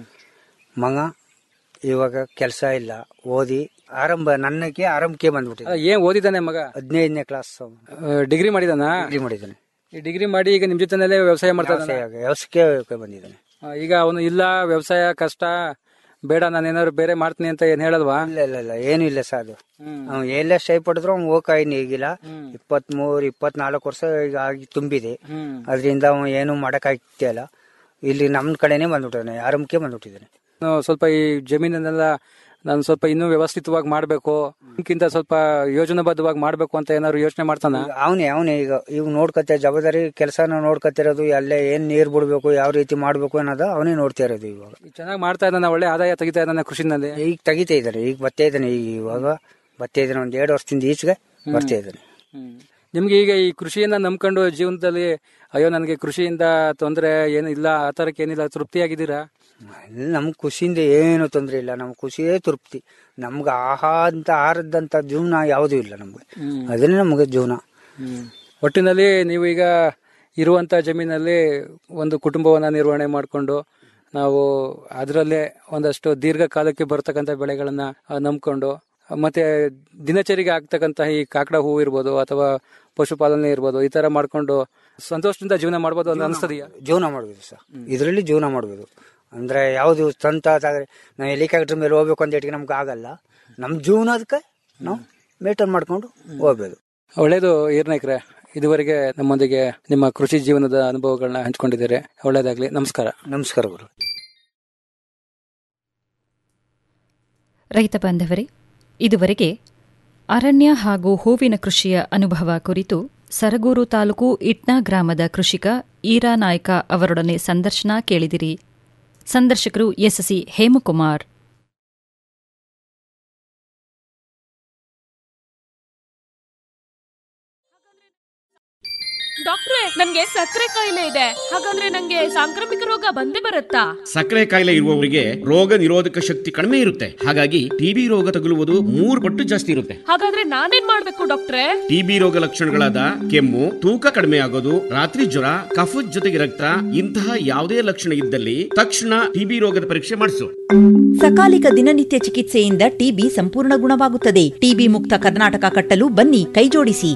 S19: ಮಗ ಇವಾಗ ಕೆಲಸ ಇಲ್ಲ ಓದಿ ಆರಂಭ ನನ್ನಕ್ಕೆ ಆರಂಭಕ್ಕೆ ಬಂದ್ಬಿಟ್ಟಿದೆ
S18: ಅಲ್ಲ, ಏನ್ ಓದಿದಾನೆ ಮಗ
S19: ಹದಿನೈದನೇ ಕ್ಲಾಸ್
S18: ಡಿಗ್ರಿ ಮಾಡಿದಾನ
S19: ಡಿಗ್ರಿ ಮಾಡಿದ್ದಾನೆ
S18: ಈ ಡಿಗ್ರಿ ಮಾಡಿ ಈಗ ನಿಮ್ ಜೊತೆನಲ್ಲೇ ವ್ಯವಸಾಯ ಮಾಡ್ತಾ ಇದ್ದಾನೆ
S19: ವ್ಯವಸಾಯಕ್ಕೆ ಬಂದಿದ್ದಾನೆ
S18: ಈಗ ಅವನು ಇಲ್ಲ ವ್ಯವಸಾಯ ಕಷ್ಟ ಬೇಡ ನಾನು ಏನಾದ್ರು ಬೇರೆ ಮಾಡ್ತೀನಿ ಅಂತ ಏನ್ ಹೇಳಲ್ವಾ
S19: ಇಲ್ಲ ಇಲ್ಲ ಇಲ್ಲ ಏನು ಇಲ್ಲ ಸರ್ ಅದು ಅವ್ನು ಎಲ್ಲ ಸ್ಟೈ ಪಡೆದ್ರು ಅವ್ನು ಹೋಗಾಯಿನ ಈಗಿಲ್ಲ ಇಪ್ಪತ್ಮೂರು ಇಪ್ಪತ್ನಾಲ್ಕು ವರ್ಷ ಈಗ ಆಗಿ ತುಂಬಿದೆ ಅದರಿಂದ ಅವನು ಏನು ಮಾಡಕ್ಕಾಗ್ತಿಲ್ಲ ಇಲ್ಲಿ ನಮ್ಮ ಕಡೆನೆ ಬಂದ್ಬಿಟ್ಟಿದ್ದಾನೆ ಆರಂಭಕ್ಕೆ ಬಂದ್ಬಿಟ್ಟಿದ್ದಾನೆ
S18: ನಾನು ಸ್ವಲ್ಪ ಈ ಜಮೀನನ್ನೆಲ್ಲ ನಾನು ಸ್ವಲ್ಪ ಇನ್ನೂ ವ್ಯವಸ್ಥಿತವಾಗಿ ಮಾಡ್ಬೇಕು ಇದಕ್ಕಿಂತ ಸ್ವಲ್ಪ ಯೋಜನಾಬದ್ಧವಾಗಿ ಮಾಡ್ಬೇಕು ಅಂತ ಏನಾದ್ರು ಯೋಚನೆ ಮಾಡ್ತಾನ
S19: ಅವನೇ ಅವನೇ ಈಗ ಈಗ ನೋಡ್ಕತ್ತೆ ಜವಾಬ್ದಾರಿ ಕೆಲಸನ ನೋಡ್ಕತ್ತಿರೋದು ಅಲ್ಲೇ ಏನ್ ನೀರ್ ಬಿಡ್ಬೇಕು ಯಾವ ರೀತಿ ಮಾಡ್ಬೇಕು ಅನ್ನೋದು ಅವನೇ ನೋಡ್ತಾ ಇರೋದು ಇವಾಗ
S18: ಚೆನ್ನಾಗಿ ಮಾಡ್ತಾ ಇದ್ದಾನೆ ಒಳ್ಳೆ ಆದಾಯ ತೆಗಿತಾ ಇದ್ದಾನೆ ಕೃಷಿನಲ್ಲಿ
S19: ಈಗ ತೆಗಿತಾ ಇದ್ದಾನೆ ಈಗ ಬರ್ತಾ ಇದ್ದಾನೆ ಈಗ ಇವಾಗ ಬರ್ತಾ ಇದ್ದಾನೆ ಒಂದ್ ಎರಡು ವರ್ಷದಿಂದ ಈಚೆಗೆ ಬರ್ತಾ ಇದ್ದಾನೆ
S18: ನಿಮ್ಗೆ ಈಗ ಈ ಕೃಷಿಯನ್ನ ನಂಬ್ಕೊಂಡು ಜೀವನದಲ್ಲಿ ಅಯ್ಯೋ ನನಗೆ ಕೃಷಿಯಿಂದ ತೊಂದರೆ ಏನು ಇಲ್ಲ ಆ ತರಕ್ಕೆ ಏನಿಲ್ಲ ತೃಪ್ತಿಯಾಗಿದ್ದೀರಾ
S19: ಇಲ್ಲಿ ನಮ್ ಖುಷಿಯಿಂದ ಏನು ತೊಂದ್ರೆ ಇಲ್ಲ ನಮ್ ಖುಷಿಯೇ ತೃಪ್ತಿ ನಮ್ಗೆ ಆಹಾರ ಅಂತ ಆಹಾರದಂತ ಜೀವನ ಯಾವುದೂ ಇಲ್ಲ ನಮ್ಗೆ ಅದನ್ನೇ ನಮ್ಗೆ ಜೀವನ
S18: ಒಟ್ಟಿನಲ್ಲಿ ನೀವು ಈಗ ಇರುವಂತ ಜಮೀನಲ್ಲಿ ಒಂದು ಕುಟುಂಬವನ್ನ ನಿರ್ವಹಣೆ ಮಾಡಿಕೊಂಡು ನಾವು ಅದರಲ್ಲೇ ಒಂದಷ್ಟು ದೀರ್ಘಕಾಲಕ್ಕೆ ಬರ್ತಕ್ಕಂಥ ಬೆಳೆಗಳನ್ನ ಆ, ನಂಬ್ಕೊಂಡು ಮತ್ತೆ ದಿನಚರಿಗೆ ಆಗ್ತಕ್ಕಂತಹ ಈ ಕಾಕಡ ಹೂವು ಇರ್ಬೋದು ಅಥವಾ ಪಶುಪಾಲನೆ ಇರ್ಬೋದು ಈ ತರ ಮಾಡ್ಕೊಂಡು ಸಂತೋಷದಿಂದ ಜೀವನ ಮಾಡ್ಬೋದು ಅಂತ ಅನಿಸ್ತದೆಯಾ
S19: ಜೀವನ ಮಾಡ್ಬೋದು ಸರ್ ಇದರಲ್ಲಿ ಜೀವನ ಮಾಡ್ಬೋದು ಅಂದ್ರೆ ಯಾವುದು ಸ್ವಂತ ಅದಾದ್ರೆ ನಾವು ಹೆಲಿಕಾಪ್ಟರ್ ಮೇಲೆ ಹೋಗ್ಬೇಕು ಅಂತ ಹೇಳಿ ನಮ್ಗೆ ಆಗಲ್ಲ ನಮ್ಮ ಜೀವನದಕ್ಕೆ ನಾವು ಮೇಂಟೈನ್ ಮಾಡ್ಕೊಂಡು ಹೋಗ್ಬೋದು
S18: ಒಳ್ಳೇದು ಈರ್ನಾಯ್ಕ್ರೆ ಇದುವರೆಗೆ ನಮ್ಮೊಂದಿಗೆ ನಿಮ್ಮ ಕೃಷಿ ಜೀವನದ ಅನುಭವಗಳನ್ನ ಹಂಚ್ಕೊಂಡಿದ್ದೀರಿ ಒಳ್ಳೇದಾಗ್ಲಿ ನಮಸ್ಕಾರ
S19: ನಮಸ್ಕಾರ ಗುರು
S1: ರೈತ ಬಾಂಧವರೇ ಇದುವರೆಗೆ ಅರಣ್ಯ ಹಾಗೂ ಹೂವಿನ ಕೃಷಿಯ ಅನುಭವ ಕುರಿತು ಸರಗೂರು ತಾಲೂಕು ಇಟ್ನಾ ಗ್ರಾಮದ ಕೃಷಿಕ ಈರಾ ನಾಯ್ಕ ಅವರೊಡನೆ ಸಂದರ್ಶನ ಕೇಳಿದಿರಿ ಸಂದರ್ಶಕರು ಎಸ್ಸಿ ಹೇಮಕುಮಾರ್
S20: ಡಾಕ್ಟ್ರೆ ನನ್ಗೆ ಸಕ್ಕರೆ ಕಾಯಿಲೆ ಇದೆ ಹಾಗಾದ್ರೆ ನಂಗೆ ಸಾಂಕ್ರಾಮಿಕ ರೋಗ ಬಂದೇ ಬರುತ್ತಾ
S21: ಸಕ್ಕರೆ ಕಾಯಿಲೆ ಇರುವವರಿಗೆ ರೋಗ ನಿರೋಧಕ ಶಕ್ತಿ ಕಡಿಮೆ ಇರುತ್ತೆ ಹಾಗಾಗಿ ಟಿಬಿ ರೋಗ ತಗುಲುವುದು ಮೂರು ಪಟ್ಟು ಜಾಸ್ತಿ ಇರುತ್ತೆ
S20: ಹಾಗಾದ್ರೆ ನಾನೇನ್ ಮಾಡ್ಬೇಕು ಡಾಕ್ಟ್ರೆ
S21: ಟಿಬಿ ರೋಗ ಲಕ್ಷಣಗಳಾದ ಕೆಮ್ಮು ತೂಕ ಕಡಿಮೆ ಆಗೋದು ರಾತ್ರಿ ಜ್ವರ ಕಫದ ಜೊತೆಗೆ ರಕ್ತ ಇಂತಹ ಯಾವುದೇ ಲಕ್ಷಣ ಇದ್ದಲ್ಲಿ ತಕ್ಷಣ ಟಿಬಿ ರೋಗದ ಪರೀಕ್ಷೆ ಮಾಡಿಸು
S8: ಸಕಾಲಿಕ ದಿನನಿತ್ಯ ಚಿಕಿತ್ಸೆಯಿಂದ ಟಿಬಿ ಸಂಪೂರ್ಣ ಗುಣವಾಗುತ್ತದೆ ಟಿಬಿ ಮುಕ್ತ ಕರ್ನಾಟಕ ಕಟ್ಟಲು ಬನ್ನಿ ಕೈಜೋಡಿಸಿ